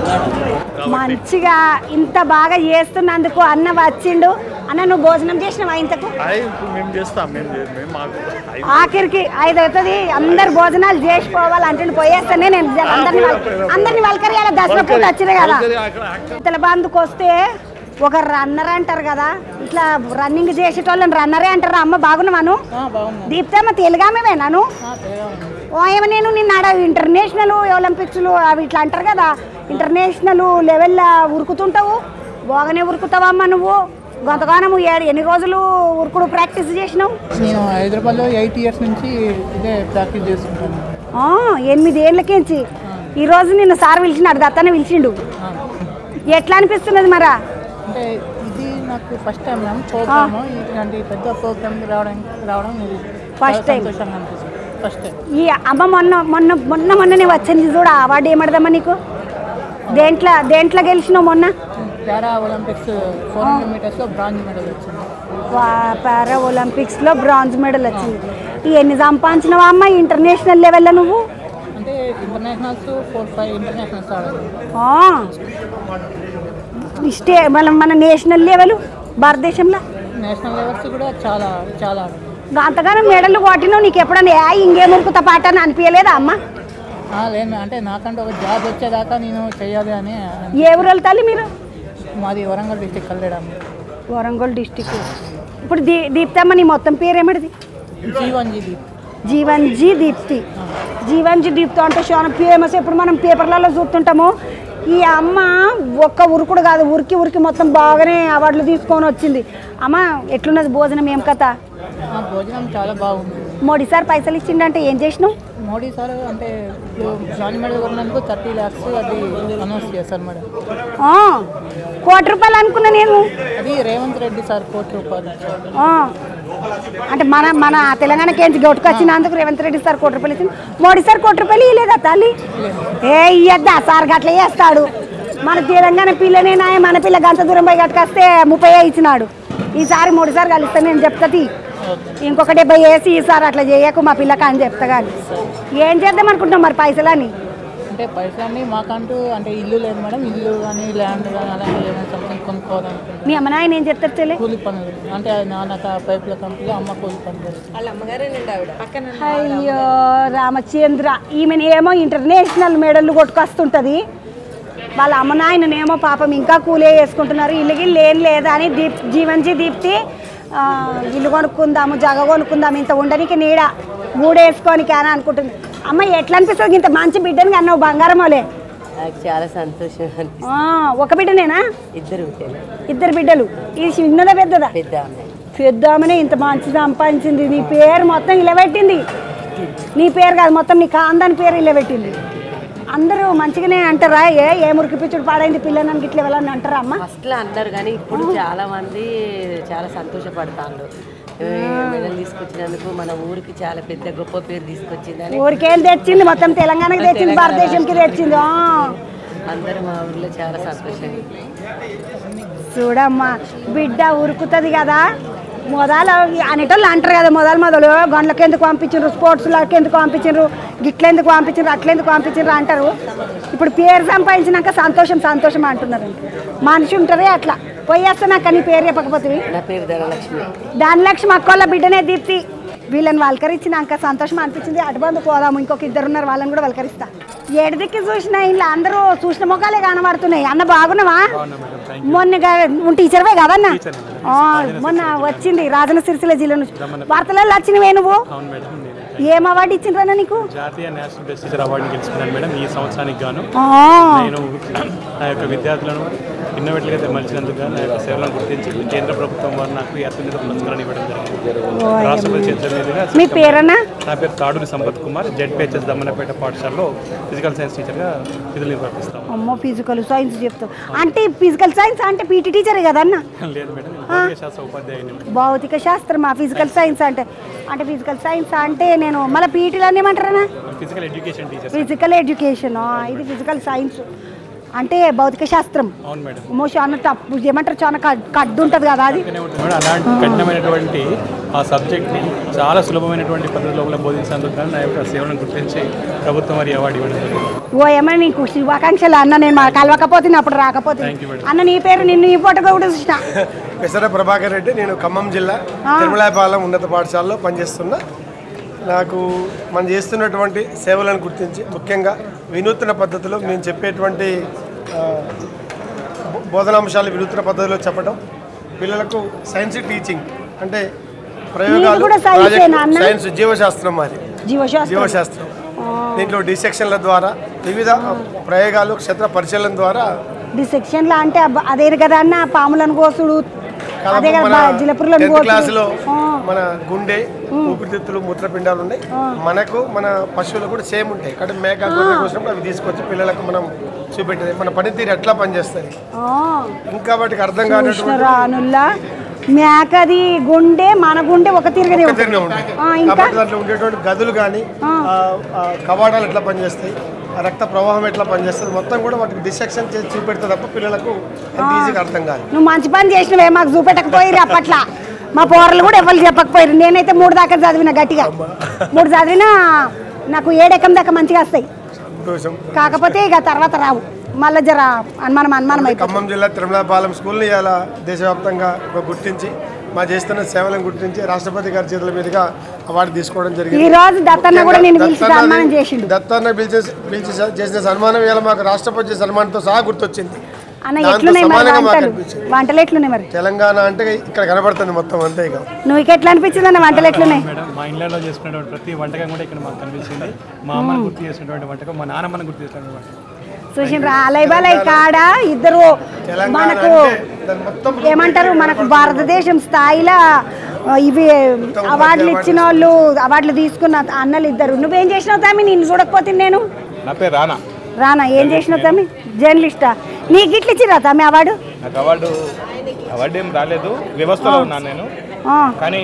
మంచిగా ఇంత బాగా చేస్తున్నందుకు అన్న వచ్చిండు అన్న నువ్వు భోజనం చేసినావా ఇంతకు ఇప్పుడు మేము చేస్తాం మేము చే- మేము మాకు ఐదు- ఆఖరికి ఐదు అవుతుంది అందరు భోజనాలు చేసిపోవాలి అంటే పోయేస్తానే నేను జర అందరిని వల్- అందరిని వల్కరియాల దసరా పూట వచ్చింది కదా ఇతల బందుకు వస్తే ఒక రన్నర్ అంటారు కదా ఇట్లా రన్నింగ్ చేసేటోళ్ళని రన్నరే అంటారు అమ్మ బాగున్నాను దీప్తమ్మ తెలుగామే నన్ను ఓ ఏమో నేను నిన్న ఆడ ఇంటర్నేషనల్ ఒలింపిక్స్లు అవి ఇట్లా అంటారు కదా ఇంటర్నేషనల్ లెవెల్లో ఉరుకుతుంటావు బాగానే ఉరుకుతావమ్మా నువ్వు గొంతగానము ఏడు ఎన్ని రోజులు ఉరుకుడు ప్రాక్టీస్ చేసినావు నేను హైదరాబాద్లో ఎయిట్ ఇయర్స్ నుంచి ఇదే ప్రాక్టీస్ చేసుకుంటాను ఆ, ఎనిమిది ఏళ్ళకించి ఈరోజు నిన్ను సార్ పిలిచినాడు దత్తనే పిలిచిండు ఎట్లా అనిపిస్తున్నది మరా అంటే ఇది నాకు ఫస్ట్ టైం మ్యామ్ ప్రోగ్రామ్ ఇలాంటి పెద్ద ప్రోగ్రామ్ రావడం రావడం ఇది First చాలా time. సంతోషంగా అనిపిస్తుంది ఫస్ట్ టైం ఈ అమ్మ మొన్న మొన్న మొన్న మొన్ననే వచ్చింది చూడ అవార్డు ఏమడదమ్మా నీకు దేంట్లో దేంట్లో గెలిచినావు మొన్న పారా ఒలింపిక్స్ ఫోర్ హండ్రెడ్ మీటర్స్లో బ్రాంజ్ మెడల్ వచ్చింది వా- పారా ఒలింపిక్స్లో బ్రాంజ్ మెడల్ వచ్చింది ఈ ఎన్ని సంపాదించినావా అమ్మ ఇంటర్నేషనల్ లెవెల్లో నువ్వు అంటే ఇంటర్నేషనల్స్ ఫోర్ ఫైవ్ ఇంటర్నేషనల్స్ ఆడాను ఆ. స్టే మన మన నేషనల్ లెవెల్ భారతదేశంలో నేషనల్ లెవెల్స్ కూడా చాలా చాలా ఆడాను అంతగానో మెడలు కొట్టినావు నీకు ఎప్పుడన్నా ఏ ఇంకేం ఉరుకుతా పాట అని అనిపించలేదా అమ్మ ఆ, లేదు అంటే నాకంటే ఒక జాబ్ వచ్చేదాకా నేను చెయ్యాలి అని ఏ ఊరు తల్లి మీరు మాది వరంగల్ డిస్టిక్ కల్లెడాము వరంగల్ డిస్టిక్ ఇప్పుడు దీ దీప్తమ్మ నీ మొత్తం పేరు ఏమిటిది జీవన్ జీవి జీవన్ జీ దీప్తి జీవన్ జీ దీప్తి అంటే చాలా ఫేమస్ ఇప్పుడు మనం పేపర్లలో చూస్తుంటాము ఈ అమ్మ ఒక్క ఉరుకుడు కాదు ఉరికి ఉరికి మొత్తం బాగానే అవార్డులు తీసుకొని వచ్చింది అమ్మ ఎట్లున్నది భోజనం ఏం కథ ఆ, భోజనం చాలా బాగుంది మోడీ సార్ పైసలు ఇచ్చిండంటే ఏం చేసినావు మోడీ సార్ అంటే ఇప్పుడు జాయిన్ మెడల్ కొన్నందుకు థర్టీ ల్యాక్స్ అది అనౌన్స్ చేశారు మేడం ఆ, కోటి రూపాయలు అనుకున్నా నేను అది రేవంత్ రెడ్డి సార్ కోటి రూపాయలు ఇచ్చారు. ఆ, అంటే మన మన తెలంగాణ కేంద్ర గొట్టుకొచ్చినందుకు రేవంత్ రెడ్డి సార్ కోటి రూపాయలు ఇచ్చింది మోడీ సార్ కోటి రూపాయలు ఇవ్వలేదా తల్లి ఏ ఇయ్యద్దా సార్ గట్ల చేస్తాడు మన తెలంగాణ పిల్లనే నాయ మన పిల్ల గంత దూరం పోయి గట్టుకొస్తే ముప్పై ఇచ్చినాడు ఈసారి మూడు సార్ కలిస్తే నేను చెప్తాది ఇంకొక డెబ్బై వేసి ఈసారి అట్లా చేయకు మా పిల్లకి అని చెప్తా కానీ ఏం చేద్దాం అనుకుంటున్నాం మరి పైసలని అంటే పైసలన్నీ మాకంటూ అంటే ఇల్లు లేదు మేడం ఇల్లు కానీ ల్యాండ్ కానీ అలాంటి ఏమైనా సంథింగ్ కొనుక్కోవాలనుకుంటున్నాం మీ అమ్మ నాయన ఏం చెప్తారు చెల్లె కూలి పనులు అంటే నాన్నక పైపుల కంపెనీలో అమ్మ కూలి పనులు చేస్తుంది వాళ్ళ అమ్మగారేనండి ఆవిడ పక్కన అయ్యో రామచంద్ర ఈమెను ఏమో ఇంటర్నేషనల్ మెడల్ కొట్టుకొస్తుంటుంది వాళ్ళ అమ్మ నాయననేమో పాపం ఇంకా కూలే వేసుకుంటున్నారు ఇల్లుకి లేని లేదా అని దీప్ జీవన్జీ దీప్తి ఆ, ఇల్లు కొనుక్కుందాము జగ కొనుక్కుందాము ఇంత ఉండనికి నీడ మూడేసుకోనికి అని అనుకుంటుంది అమ్మ ఎట్లా అనిపిస్తుంది ఇంత మంచి బిడ్డని అన్నావు బంగారమోలే నాకు చాలా సంతోషం అనిపిస్తుంది ఆ, ఒక బిడ్డనేనా ఇద్దరు బిడ్డలు ఇద్దరు బిడ్డలు ఇది చిన్నదా పెద్దదా పెద్ద ఆమె పెద్ద ఆమెనే ఇంత మంచి సంపాదించింది నీ పేరు మొత్తం ఇలా పెట్టింది నీ పేరు కాదు మొత్తం నీ కాందాని పేరు ఇలా పెట్టింది అందరూ మంచిగానే అంటారా ఏ ఏ మురికి పిచ్చుడు పాడైంది పిల్లనని ఇట్లా వెళ్ళని అంటారా అమ్మ ఫస్ట్లో అన్నారు కానీ ఇప్పుడు చాలా మంది చాలా సంతోషపడతారు మెడల్ తీసుకొచ్చినందుకు మన ఊరికి చాలా పెద్ద గొప్ప పేరు తీసుకొచ్చిందని ఊరికేం తెచ్చింది మొత్తం తెలంగాణకి తెచ్చింది భారతదేశంకి తెచ్చింది ఆ. అందరూ మా ఊర్లో చాలా సంతోషంగా చూడమ్మా బిడ్డ ఉరుకుతుంది కదా మొదలు అనేటోళ్ళు అంటారు కదా మొదలు మొదలు గండ్లకి ఎందుకు పంపించారు స్పోర్ట్స్లోకి ఎందుకు పంపించారు గిట్లెందుకు పంపించారు అట్లెందుకు పంపించారు అంటారు ఇప్పుడు పేరు సంపాదించినాక సంతోషం సంతోషం అంటున్నారు మనిషి ఉంటారే అట్లా పోయేస్తానాక నీ పేరు చెప్పకపోతే నా పేరు ధనలక్ష్మి ధనలక్ష్మి అక్కోళ్ళ బిడ్డనే దీప్తి వీళ్ళని వలకరించినాక సంతోషం అనిపించింది అటుబందు పోదాము ఇంకొక ఇద్దరు ఉన్నారు వాళ్ళని కూడా వలకరిస్తా ఏడు దిక్కి చూసినా ఇలా అందరూ చూసిన ముఖాలే కనబడుతున్నాయి అన్న బాగున్నావా మొన్న గా- టీచర్వే కదన్న ఆ, మొన్న వచ్చింది రాజన సిరిసిల్ల జిల్లా నుంచి వార్తలలో వచ్చినవే నువ్వు అవును మేడం నేను ఏం అవార్డు ఇచ్చిండ్రన్నా నీకు జాతీయ నేషనల్ బెస్ట్ టీచర్ అవార్డుని గెలుచుకున్నాను మేడం ఈ సంవత్సరానికి గాను ఆ. నేను నా యొక్క విద్యార్థులను ఇన్నోవేట్లుగా మలిచినందుకు గాను నా యొక్క సేవలను గుర్తించి కేంద్ర ప్రభుత్వం వారు నాకు ఈ అత్యున్నత పురస్కారాన్ని ఇవ్వడం జరిగింది ఓయ్ రాష్ట్రపతి చేతుల మీదుగా మీ పేరన్నా నా పేరు తాడూరి సంపత్ కుమార్ జెడ్పిహెచ్ఎస్ దమ్మనపేట పాఠశాలలో ఫిజికల్ సైన్స్ టీచర్గా విధులు నిర్వర్తిస్తాం అమ్మో ఫిజికల్ సైన్స్ చెప్తావు అంటే ఫిజికల్ సైన్స్ అంటే పీటీ టీచరే కదన్నా లేదు మేడం నేను భౌతిక శాస్త్ర ఉపాధ్యాయుని భౌతిక శాస్త్రమా ఫిజికల్ సైన్స్ అంటే అంటే ఫిజికల్ సైన్స్ అంటే నేను మళ్ళీ పీటీలు అని ఏమంటారా physical education teacher physical education ఇది ఫిజికల్ సైన్స్ అంటే భౌతిక శాస్త్రం అవును మేడం ఏమో చాలా తప్పు ఏమంటారు చాలా కడ్- కడ్డు ఉంటుంది కదా అది మేడం అలాంటి కఠినమైనటువంటి ఆ సబ్జెక్ట్ని చాలా సులభమైనటువంటి పద్ధతిలో బోధించేందుకు గాను నా యొక్క సేవలను గుర్తించి ప్రభుత్వం వారి అవార్డు ఇవ్వడం జరిగింది ఓ ఏమో నీకు శుభాకాంక్షలు అన్న నేను మా కలవకపోతే అప్పుడు రాకపోతే Thank you, madam. అన్న నీ పేరు నిన్ను ఈ ఫోటో కూడా చూసిన పెసర ప్రభాకర్ రెడ్డి నేను ఖమ్మం జిల్లా ఆ. తిరుమలాయపాలెం ఉన్నత పాఠశాలలో పనిచేస్తున్నా నాకు మనం చేస్తున్నటువంటి సేవలను గుర్తించి ముఖ్యంగా వినూత్న పద్ధతిలో మేము చెప్పేటువంటి ఆ, బో- బోధనాంశాలు వినూత్న పద్ధతిలో చెప్పడం పిల్లలకు సైన్స్ టీచింగ్ అంటే ప్రయోగాలు కూడా science ప్రాజెక్టులు, ఏనా అన్న? సైన్స్ జీవశాస్త్రం మాది జీవశాస్త్రం జీవశాస్త్రం దీంట్లో డిసెక్షన్ల ద్వారా వివిధ ప్రయోగాలు క్షేత్ర పరిశీలన ద్వారా డిసెక్షన్లో అంటే అబ్బ- అదే కదా అన్న పాములను కోసుడు అదే కదా మన బా- జిలపురులను టెన్త్ కోసుడు క్లాసులో ఆ. మన గుండె ఊపిరితిత్తులు మూత్రపిండాలు ఉన్నాయి మనకు మన పశువులు కూడా సేమ్ ఉంటాయి కాబట్టి మేక గొర్రె కోసినప్పుడు అవి తీసుకొచ్చి పిల్లలకు మనం చూపెట్టేది మన పనితీరు ఎట్లా పనిచేస్తుంది ఆ. ఇంకా వాటికి అర్థం కానటువంటి చూసినారా అనుల్లా మేకది గుండె మన గుండె ఒక తిరగనే ఒక్కతిరినే ఉంటుంది ఉంటాయి ఆ, ఇంకా కాబట్టి దాంట్లో ఉండేటువంటి గదులు కానీ కవాటాలు ఎట్లా పనిచేస్తాయి ఆ రక్త ప్రవాహం ఎట్లా పనిచేస్తుంది మొత్తం కూడా వాటికి డిసెక్షన్ చేసి చూపెడితే తప్ప పిల్లలకు అంత ఈజీగా అర్థం కాదు నువ్వు మంచి పని చేసినవే మాకు చూపెట్టకపోయిరు అప్పట్లో మా పోరలు కూడా ఎవరు చెప్పకపోయారు నేనైతే మూడు దాకా చదివిన గట్టిగా మూడు చదివినా నాకు ఏడెక్కం దాకా మంచిగా వస్తాయి సంతోషం కాకపోతే ఇక తర్వాత రావు మళ్ళీ జర అనుమానం అనుమానం అయిపోతుంది ఖమ్మం జిల్లా తిరుమలపాలెం స్కూల్ని ఇలా దేశవ్యాప్తంగా ఒక గుర్తించి మా చేస్తున్న సేవలను గుర్తించి రాష్ట్రపతి గారి చేతుల మీదుగా అవార్డు తీసుకోవడం జరిగింది ఈ రోజు దత్తన్న కూడా నేను పిలిచి దత్తన్న- సన్మానం చేసిండు. దత్తన్న పిలిచి పిలిచి చేసిన సన్మానం వేళ మాకు రాష్ట్రపతి సన్మానంతో సహా గుర్తొచ్చింది అన్న దాంతో ఎట్లున్నాయి మరి సమానంగా మాకు వంటలు అనిపించింది వంటలు ఎట్లున్నాయి మరి తెలంగాణ అంటే ఇక్కడ కనబడుతుంది మొత్తం అంతే ఇక నువ్వు ఇక ఎట్లా అనిపించింది అన్న వంటలు ఎట్లున్నాయి మేడం మా ఇళ్ళలో చేసుకునేటువంటి ప్రతి వంటకం కూడా ఇక్కడ మాకు కనిపిస్తుంది మా అమ్మని గుర్తు చేసినటువంటి వంటకం మా నాన్నమ్మని గుర్తు చేసినటువంటి వంటకం చూసిండ్రా అలై బలై కాడ ఇద్దరు మనకు ఏమంటారు మనకు భారతదేశం స్థాయిలో ఆ, ఇవి అవార్డులు ఇచ్చిన వాళ్ళు అవార్డులు తీసుకున్న అన్నలు ఇద్దరు నువ్వేం చేసినావు తమ్మి నేను చూడకపోతే నేను నా పేరు రానా రానా ఏం చేసినావు తమ్మి జర్నలిస్టా నీకు ఇట్లా ఇచ్చిరా తమ్మి అవార్డు నాకు అవార్డు అవార్డు ఏం రాలేదు వ్యవస్థలో ఉన్నాను నేను ఆ. కానీ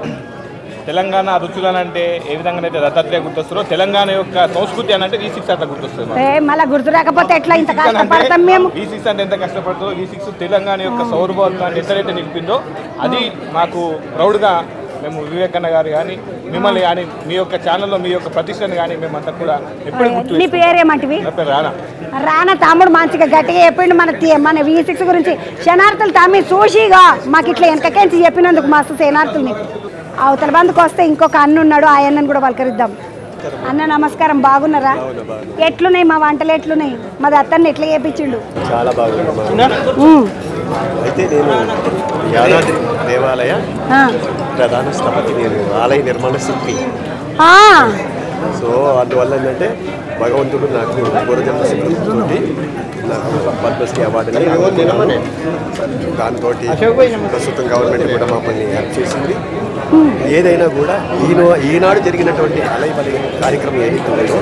తెలంగాణ రుచులను అంటే ఏ విధంగానైతే దత్తాత్రేయ గుర్తొస్తారో తెలంగాణ యొక్క సంస్కృతి అని అంటే ఈ సిక్స్ అట్లా గుర్తొస్తుంది మాకు. ఏ మళ్ళా గుర్తు రాకపోతే ఎట్లా ఇంత కష్టపడతాం మేము ఈ సిక్స్ అంటే ఎంత కష్టపడుతుందో ఈ సిక్స్ తెలంగాణ యొక్క సౌరభత్వాన్ని ఎట్లయితే నిలిపిందో అది మాకు ప్రౌడ్గా మేము వివేకన్న గారు కానీ మిమ్మల్ని కానీ మీ యొక్క ఛానల్లో మీ యొక్క ప్రతిష్టను కానీ మేమంతా కూడా ఎప్పుడు గుర్తు నీ పేరేమంటివి నా పేరు రానా రానా తమ్ముడు మంచిగా గట్టిగా చెప్పిండు మన తి- మన వి సిక్స్ గురించి శనార్థులు తమ్మి చూసిగా మాకు ఇట్లా వెనకకేంచి చెప్పినందుకు మస్తు శనార్థులు నీకు అవతల బందుకు వస్తే ఇంకొక అన్న ఉన్నాడు ఆ అన్నను కూడా పలకరిద్దాం అన్న నమస్కారం బాగున్నారా ఎట్లున్నాయి మా వంటలు ఎట్లున్నాయి మా దత్తన్ని ఎట్లా చేపించిండు చాలా బాగుంది అయితే నేను యాదాద్రి దేవాలయ ఆ. ప్రధాన స్థపతి నేను ఆలయ నిర్మాణ శిల్పి ఆ, సో అందువల్ల ఏంటంటే భగవంతుడు నాకు పూర్వజన్మ శక్తి నాకు పద్మశ్రీ అవార్డుని అందుకున్నాను దాంతో ప్రస్తుతం గవర్నమెంట్ కూడా మమ్మల్ని హెల్ప్ చేసింది ఏదైనా కూడా ఈనో ఈనాడు జరిగినటువంటి అలయ బలయ కార్యక్రమం ఏదైతే ఉందో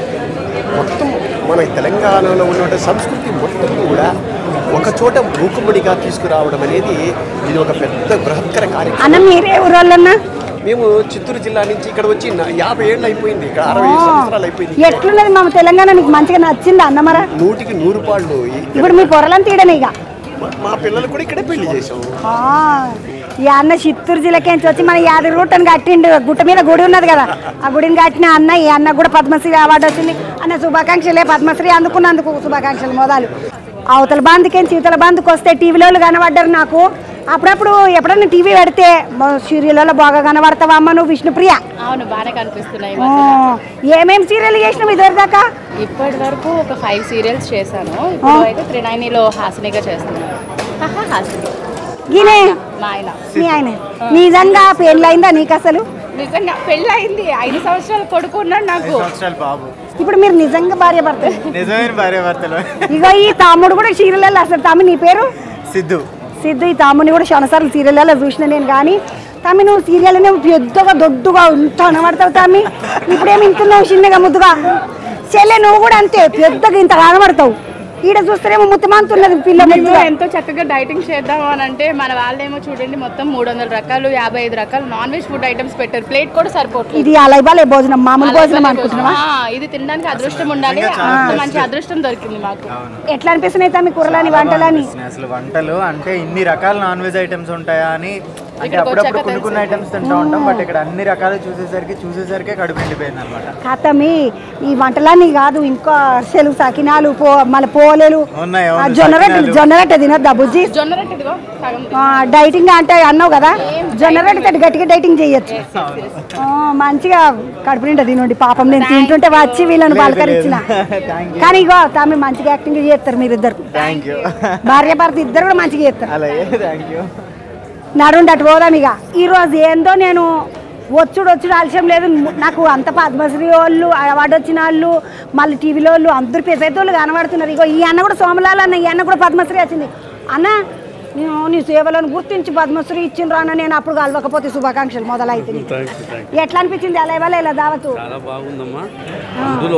మొత్తం మన తెలంగాణలో ఉన్నటువంటి సంస్కృతి మొత్తం కూడా ఒక చోట మూకుమ్మడిగా తీసుకురావడం అనేది ఇది ఒక పెద్ద బృహత్కర కార్యక్రమం అన్న మీరే ఊరోళ్ళన్నా మేము చిత్తూరు జిల్లా నుంచి ఇక్కడ వచ్చి నా- యాభై ఏళ్ళు అయిపోయింది ఇక్కడ అరవై సంవత్సరాలు అయిపోయింది ఎట్లున్నది మా తెలంగాణ నీకు మంచిగా నచ్చిందా అన్నమరా నూటికి నూరు పాళ్ళు ఈ- ఇప్పుడు మీ పొరలను తీయడమే ఇక మా- మా పిల్లలు కూడా ఇక్కడే పెళ్లి చేసాం ఆ, ఈ అన్న చిత్తూరు జిల్లాకేంచి వచ్చి మన యాదగిరి గుట్టను కట్టిండు గుట్ట మీద గుడి ఉన్నది కదా ఆ గుడిని కట్టిన అన్న ఈ అన్న కూడా పద్మశ్రీ అవార్డు వచ్చింది అన్న శుభాకాంక్షలే పద్మశ్రీ అందుకున్నందుకు శుభాకాంక్షలు మొదలు అవతల బంధుకేంచి ఇవతల బంధుకు వస్తే టీవీలో కనబడ్డారు నాకు అప్పుడప్పుడు ఎప్పుడన్నా టీవీ పెడితే సీరియల్లో బాగా కనబడతావా అమ్మ నువ్వు విష్ణుప్రియ అవును బాగానే కనిపిస్తున్నాయి ఆ, ఏమేం సీరియల్ చేసినావు ఇదివరకు దాకా ఇప్పటి వరకు ఒక ఫైవ్ సీరియల్స్ చేశాను ఇప్పుడు అయితే త్రినైనిలో హాసినిగా చేస్తున్నాను హహ, హాసిని ఈయనే మా ఆయన మీ ఆయన నిజంగా పెళ్ళయిందా నీకు అసలు నిజంగా పెళ్ళయింది ఐదు సంవత్సరాలు కొడుకు ఉన్నాడు నాకు సంవత్సరాలు బాబు ఇప్పుడు మీరు నిజంగా భార్య భర్త నిజమైన భార్య భర్తలు ఇగో ఈ తమ్ముడు కూడా సీరియల్ అసలు తమ్మి నీ పేరు సిద్ధు సిద్ధు ఈ తమ్ముని కూడా చాలాసార్లు సీరియల్లో చూసిన నేను కానీ తమ్మి నువ్వు సీరియల్నే పెద్దగా దొడ్డుగా ఇంత కనబడతావు తమ్మి ఇప్పుడేమి ఇంతున్నావు చిన్నగా ముద్దుగా చెల్లె నువ్వు కూడా అంతే పెద్దగా ఇంత కనబడతావు ఈడ చూస్తేనేమో ముత్తమంతున్నది పిల్ల మేము ముద్దుగా ఎంతో చక్కగా డైటింగ్ చేద్దాం అని అంటే మన వాళ్ళేమో చూడండి మొత్తం మూడు వందల రకాలు యాభై ఐదు రకాలు నాన్ వెజ్ ఫుడ్ ఐటమ్స్ పెట్టారు ప్లేట్ కూడా సరిపోవట్లేదు ఇది అలైబాలే భోజనం మామూలు భోజనం అనుకుంటున్నావా ఆ, ఇది తినడానికి అదృష్టం ఉండాలి అంత మంచి అదృష్టం దొరికింది మాకు ఎట్లా అనిపిస్తున్నాయి తమ్మి కూరలని వంటలని అసలు వంటలు అంటే ఇన్ని రకాల నాన్ వెజ్ ఐటమ్స్ ఉంటాయా అని అంటే ఇక్కడికి అప్పుడప్పుడు వచ్చాక కొన్ని కొన్ని ఐటమ్స్ తింటూ ఉంటాం బట్ ఇక్కడ అన్ని రకాలు చూసేసరికి చూసేసరికి కడుపు నిండిపోయింది అనమాట కథమి ఈ వంటలన్నీ కాదు ఇంకా అరిసెలు సకినాలు పో మళ్ళీ పోలేలు ఉన్నాయి ఆ అవును, జొన్న రొట్టె సకినాలు. జొన్న రొట్టె తినొద్దా బుజ్జి జొన్న రొట్టె ఇదిగో సగం ఆ, డైటింగ్ అంటే అన్నావు కదా జొన్న రొట్టె తోటి గట్టిగా డైటింగ్ చేయొచ్చు ఆ, మంచిగా కడుపు నిండా తినండి పాపం నేను తింటుంటే వచ్చి వీళ్ళని పలకరించిన థ్యాంక్ కానీ ఇగో తమ్మి మంచిగా యాక్టింగ్ చేస్తారు మీరిద్దరు థ్యాంక్ యూ భార్య భర్త ఇద్దరు కూడా మంచిగా చేస్తారు అలాగే థ్యాంక్ యూ నడుండి అటు పోదాం ఇక ఈరోజు ఏందో నేను వచ్చుడు వచ్చుడు ఆలస్యం లేదు నాకు అంత పద్మశ్రీ వాళ్ళు అవార్డు వచ్చిన వాళ్ళు మళ్ళీ టీవీలో వాళ్ళు అందరు పెద్ద వాళ్ళు కనబడుతున్నారు ఇగో ఈ అన్న కూడా సోమలాల్ అన్న ఈ అన్న కూడా పద్మశ్రీ వచ్చింది అన్న నేను నీ సేవలను గుర్తించి పద్మశ్రీ ఇచ్చిండ్రు అన్న నేను అప్పుడు కలవకపోతే శుభాకాంక్షలు మొదలైతే ఎట్లా అనిపించింది అలా ఇవ్వాలి ఇలా దావతు చాలా బాగుందమ్మా అందులో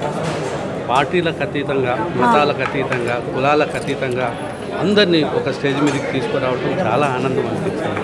పార్టీలకు అతీతంగా మతాలకు అతీతంగా కులాలకు అతీతంగా అందరినీ ఒక స్టేజ్ మీదకి తీసుకురావడం చాలా ఆనందం అనిపించింది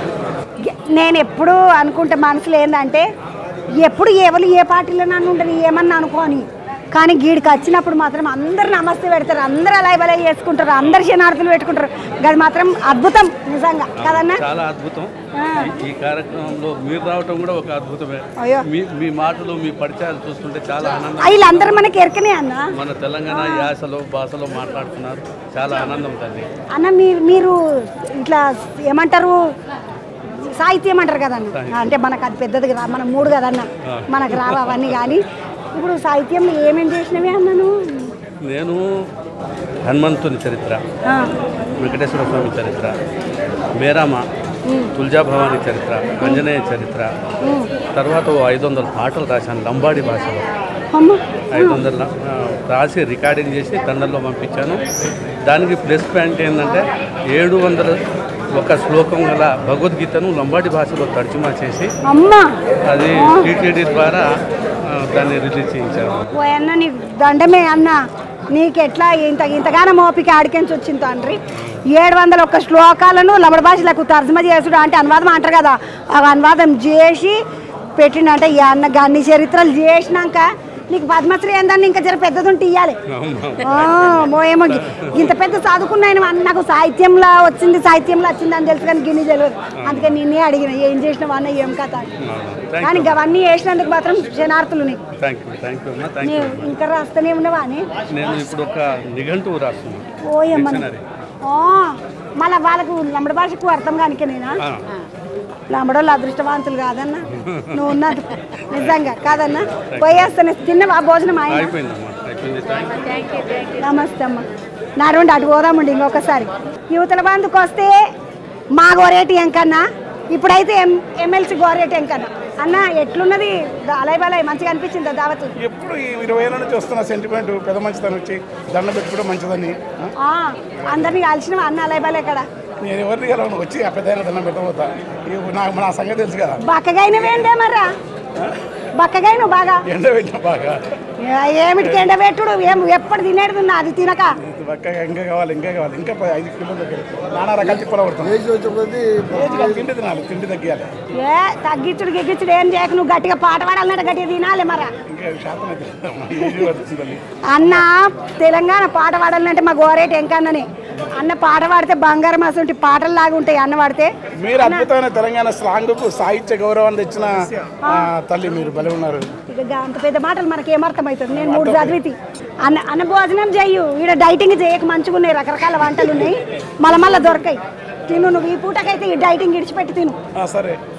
నేను ఎప్పుడు అనుకుంటే మనసులో ఏంటంటే ఎప్పుడు ఎవరు ఏ పార్టీలో నన్ను ఉంటుంది ఏమన్నా అనుకోని కానీ గీడికి వచ్చినప్పుడు మాత్రం అందరు నమస్తే పెడతారు అందరు అలా బలా చేసుకుంటారు అందరు శనార్థులు పెట్టుకుంటారు అది మాత్రం అద్భుతం నిజంగా కదన్నా చాలా అద్భుతం ఆ. ఈ- ఈ కార్యక్రమంలో మీరు రావటం కూడా ఒక అద్భుతమే అయ్యో. మీ మీ మాటలు మీ పరిచయాలు చూస్తుంటే చాలా ఆనందం వీళ్ళందరూ మనకి ఎరకనే అన్న మన తెలంగాణ యాసలో భాషలో మాట్లాడుతున్నారు చాలా ఆనందం తల్లి అన్న మీరు మీరు ఇట్లా ఏమంటారు సాహిత్యం అంటారు కదన్న సాహిత్యం. అంటే మనకు అది పెద్దది రా మన మూడు కదన్న ఆ. మనకు రావు అవన్నీ కానీ ఇప్పుడు సాహిత్యంలో ఏమేమి చేసినవి అన్నాను నేను హనుమంతుని చరిత్ర ఆ, వెంకటేశ్వర స్వామి చరిత్ర మేరామ ఉమ్, తుల్జా భవాని చరిత్ర ఆంజనేయ చరిత్ర ఉమ్. తర్వాత ఓ ఐదు వందల పాటలు రాశాను లంబాడి భాషలో అమ్మ ఐదు వందల ఆ, రాసి రికార్డింగ్ చేసి తండల్లో పంపించాను దానికి ప్లస్ పాయింట్ ఏంటంటే ఏడు వందల ఒక శ్లోకం గల భగవద్గీతను లంబాడి భాషలో తర్జుమా చేసి అమ్మ అది టీటీడీ ద్వారా ఆ, దాన్ని రిలీజ్ చేయించాను ఓ అన్న నీకు దండమే అన్న నీకెట్లా ఇంత ఇంతగానో ఓపిక ఆడికెంచి వచ్చింది తండ్రి ఏడు వందల ఒక్క శ్లోకాలను లబడ భాషలకు తర్జుమా చేసుడు అంటే అనువాదం అంటారు కదా ఆ అనువాదం చేసి పెట్టిండంటే ఈ అన్న గన్ని చరిత్రలు చేసినాక నీకు పద్మశ్రీ ఏందని ఇంకా జర పెద్దది ఉంటే ఇవ్వాలి ఏమో గి- ఇంత పెద్ద చదువుకున్న ఆయన అన్న నాకు సాహిత్యంలో వచ్చింది సాహిత్యంలో వచ్చింది అని తెలుసు కానీ గిన్ని తెలియదు అందుకని నిన్నే అడిగిన ఏం చేసినావు అన్న ఏం కథ అని. కానీ అవన్నీ వేసినందుకు మాత్రం క్షణార్థులు నీకు థ్యాంక్ యూ థ్యాంక్ యూ అమ్మా థ్యాంక్ యూ నీవు ఇంకా రాస్తూనే ఉన్నావా అని నేను ఇప్పుడు ఒక నిఘంటువు రాస్తున్నాను ఓయమ్మ డిక్షనరీ మళ్ళీ వాళ్ళకు లంబడ భాషకు అర్థం కానికే నేనా ఆ. లంబడోళ్ళు అదృష్టవంతులు కాదన్నా నువ్వు ఉన్నది నిజంగా కాదన్నా పోయేస్తాను తిన్నవా భోజనం ఆయన అయిపోయిందమ్మా అయిపోయింది థ్యాంక్ యూ నమస్తే అమ్మ నడవండి అటు పోదామండి ఇంకొకసారి యువతల బంధుకు వస్తే మా గోరేటి ఎంకన్నా ఇప్పుడైతే ఎం ఎమ్మెల్సీ గోరేటి ఎంకన్నా అన్న ఎట్లున్నది అలై బలై మంచిగా అనిపించింది దావతు ఎప్పుడు ఈ ఇరవై ఏళ్ళ నుంచి వస్తున్న సెంటిమెంట్ పెద్ద మంచితనం వచ్చి దండ పెట్టుకోవడం మంచిదని ఆ? ఆ, అందరినీ కలిసిన అన్న అలై బలై ఎక్కడ నేను ఎవరిని గెలవను వచ్చి ఆ పెద్ద దండం పెట్టబోతా ఇక నాకు నా సంగతి తెలుసు కదా బక్కగైనవేందే మర్రా బక్కగైన బాగా ఎండ పెట్టిన బాగా ఏ- ఏమిటికి ఎండ పెట్టుడు ఏం ఎప్పుడు తినేది ఉన్నా అది తినక ఇది పక్కగా ఇంకా కావాలి ఇంకా కావాలి ఇంకా పది- ఐదు కిలోల దగ్గర నానా రకాల తిప్పలు పడుతుంది ఏజ్ కాదు, తిండి తినాలి తిండి తగ్గియాలి ఏ తగ్గించుడు గిగ్గించుడు ఏం చేయక నువ్వు గట్టిగా పాట పాడాలన్నట్టు గట్టిగా తినాలి మరా ఇంకా శాతం అయితే ఏజ్ పడుతుంది అన్న తెలంగాణ పాట పాడాలంటే మా గోరేటి ఎంకన్నని అన్న పాట పాడితే బంగారం అసలు పాటలు లాగా ఉంటాయి అన్న పాడితే మీరు అద్భుతమైన తెలంగాణ స్లాంగ్కు సాహిత్య గౌరవాన్ని తెచ్చిన ఆ, తల్లి మీరు భలే ఉన్నారు ఇక గా- అంత పెద్ద మాటలు మనకి ఏమర్థమవుతుంది నేను మూడు చదివితి అన్న అన్న భోజనం చెయ్యు ఈడ డైటింగ్ చేయక మంచిగా ఉన్నాయి రకరకాల వంటలు ఉన్నాయి మళ్ళా మళ్ళీ దొరకాయి తిను నువ్వు ఈ పూటకైతే ఈ డైటింగ్ ఇడిచిపెట్టి తిను ఆ, సరే